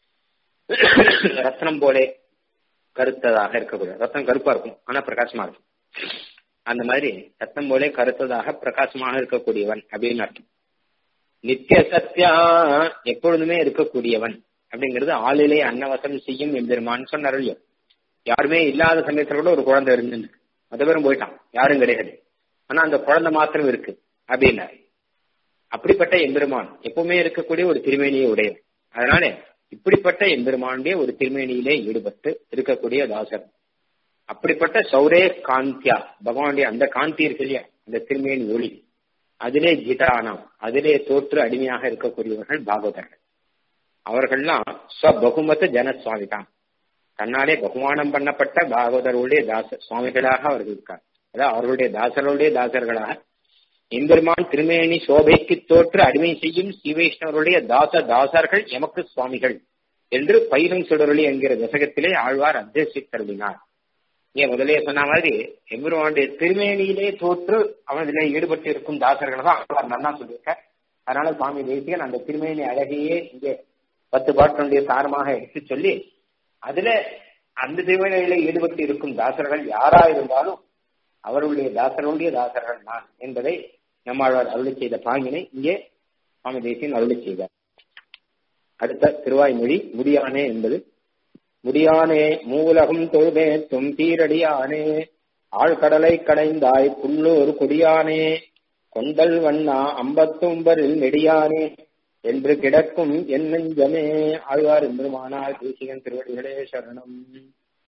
ரத்னம் போலே கருத்ததாக இருக்கக்கூடிய ரத்னம் கருப்பா இருக்கும் ஆனா பிரகாசமா இருக்கும் அந்த மாதிரி ரத்னம் போலே கருத்ததாக பிரகாசமாக இருக்கக்கூடியவன் அப்படின்னு அர்த்தம் நித்திய சத்யா எப்பொழுதுமே இருக்கக்கூடியவன் அப்படிங்கிறது ஆளிலே அன்னவசம் செய்யும் எம்பெருமான் சொன்னார் இல்லையோ யாருமே இல்லாத சமயத்துல கூட ஒரு குழந்தை இருந்து மொத்த பேரும் போயிட்டான் யாரும் கிடையாது ஆனா அந்த குழந்தை மாத்திரம் இருக்கு அப்படின்னாரு அப்படிப்பட்ட எம்பெருமான் எப்பவுமே இருக்கக்கூடிய ஒரு திருமேனியை உடையவன் அதனால இப்படிப்பட்ட எம்பெருமானுடைய ஒரு திருமேனியிலே ஈடுபட்டு இருக்கக்கூடிய தாசர் அப்படிப்பட்ட சௌரே காந்தியா பகவானுடைய அந்த காந்தி இருக்கு இல்லையா அந்த திருமேனி ஒளி அதிலே ஜிதானம் அதிலே தோற்று அடிமையாக இருக்கக்கூடியவர்கள் பாகவதர்கள் அவர்கள்லாம் ஸ்வபகுமத ஜன சுவாமி தான் தன்னாலே பகுமானம் பண்ணப்பட்ட பாகவதர்களுடைய தாச சுவாமிகளாக அவர்கள் இருக்கார் அதாவது அவர்களுடைய தாசர்களுடைய தாசர்களாக எம்பெருமான் திருமேனி சோபைக்கு தோற்று அடிமை செய்யும் ஸ்ரீவைஷ்ணவருடைய தாச தாசர்கள் எமக்கு சுவாமிகள் என்று பயிலும் சுடரொளி என்கிற தசகத்திலே ஆழ்வார் அத்தியசித்தருளினார் ஏன் முதலே சொன்ன மாதிரி எம்பெருமானுடைய திருமேனியிலே தோற்று அவனிலே ஈடுபட்டு இருக்கும் தாசர்கள் தான் ஆழ்வார் நன்னா சொல்லியிருக்க அதனால சுவாமி தேசிகன் அந்த திருமேனி அழகையே இங்கே பத்து பாட்டினுடைய சாரமாக எடுத்து சொல்லி அதுல அந்த திருமேனியில ஈடுபட்டு இருக்கும் தாசர்கள் யாரா இருந்தாலும் அவர்களுடைய தாசர்களுடைய தாசர்கள் நான் என்பதை நம்மாழ்வார் அருளி செய்த பாங்கினை இங்கே சுவாமி தேசியன் அருளி செய்தார் அடுத்த திருவாய்மொழி முடியானே என்பது முடியானே மூவுலகம் தொழுதேத்தும் தீரடியானே ஆழ்கடலை கடைந்தாய் புல்லூர் குடியானே கொண்டல் வண்ணா அம்பத்தும்பரில் நெடியானே என்று கிடக்கும் என் நெஞ்சமே ஆழ்வார் எம்பெருமானார் தேசிகன் திருவடிகளே சரணம்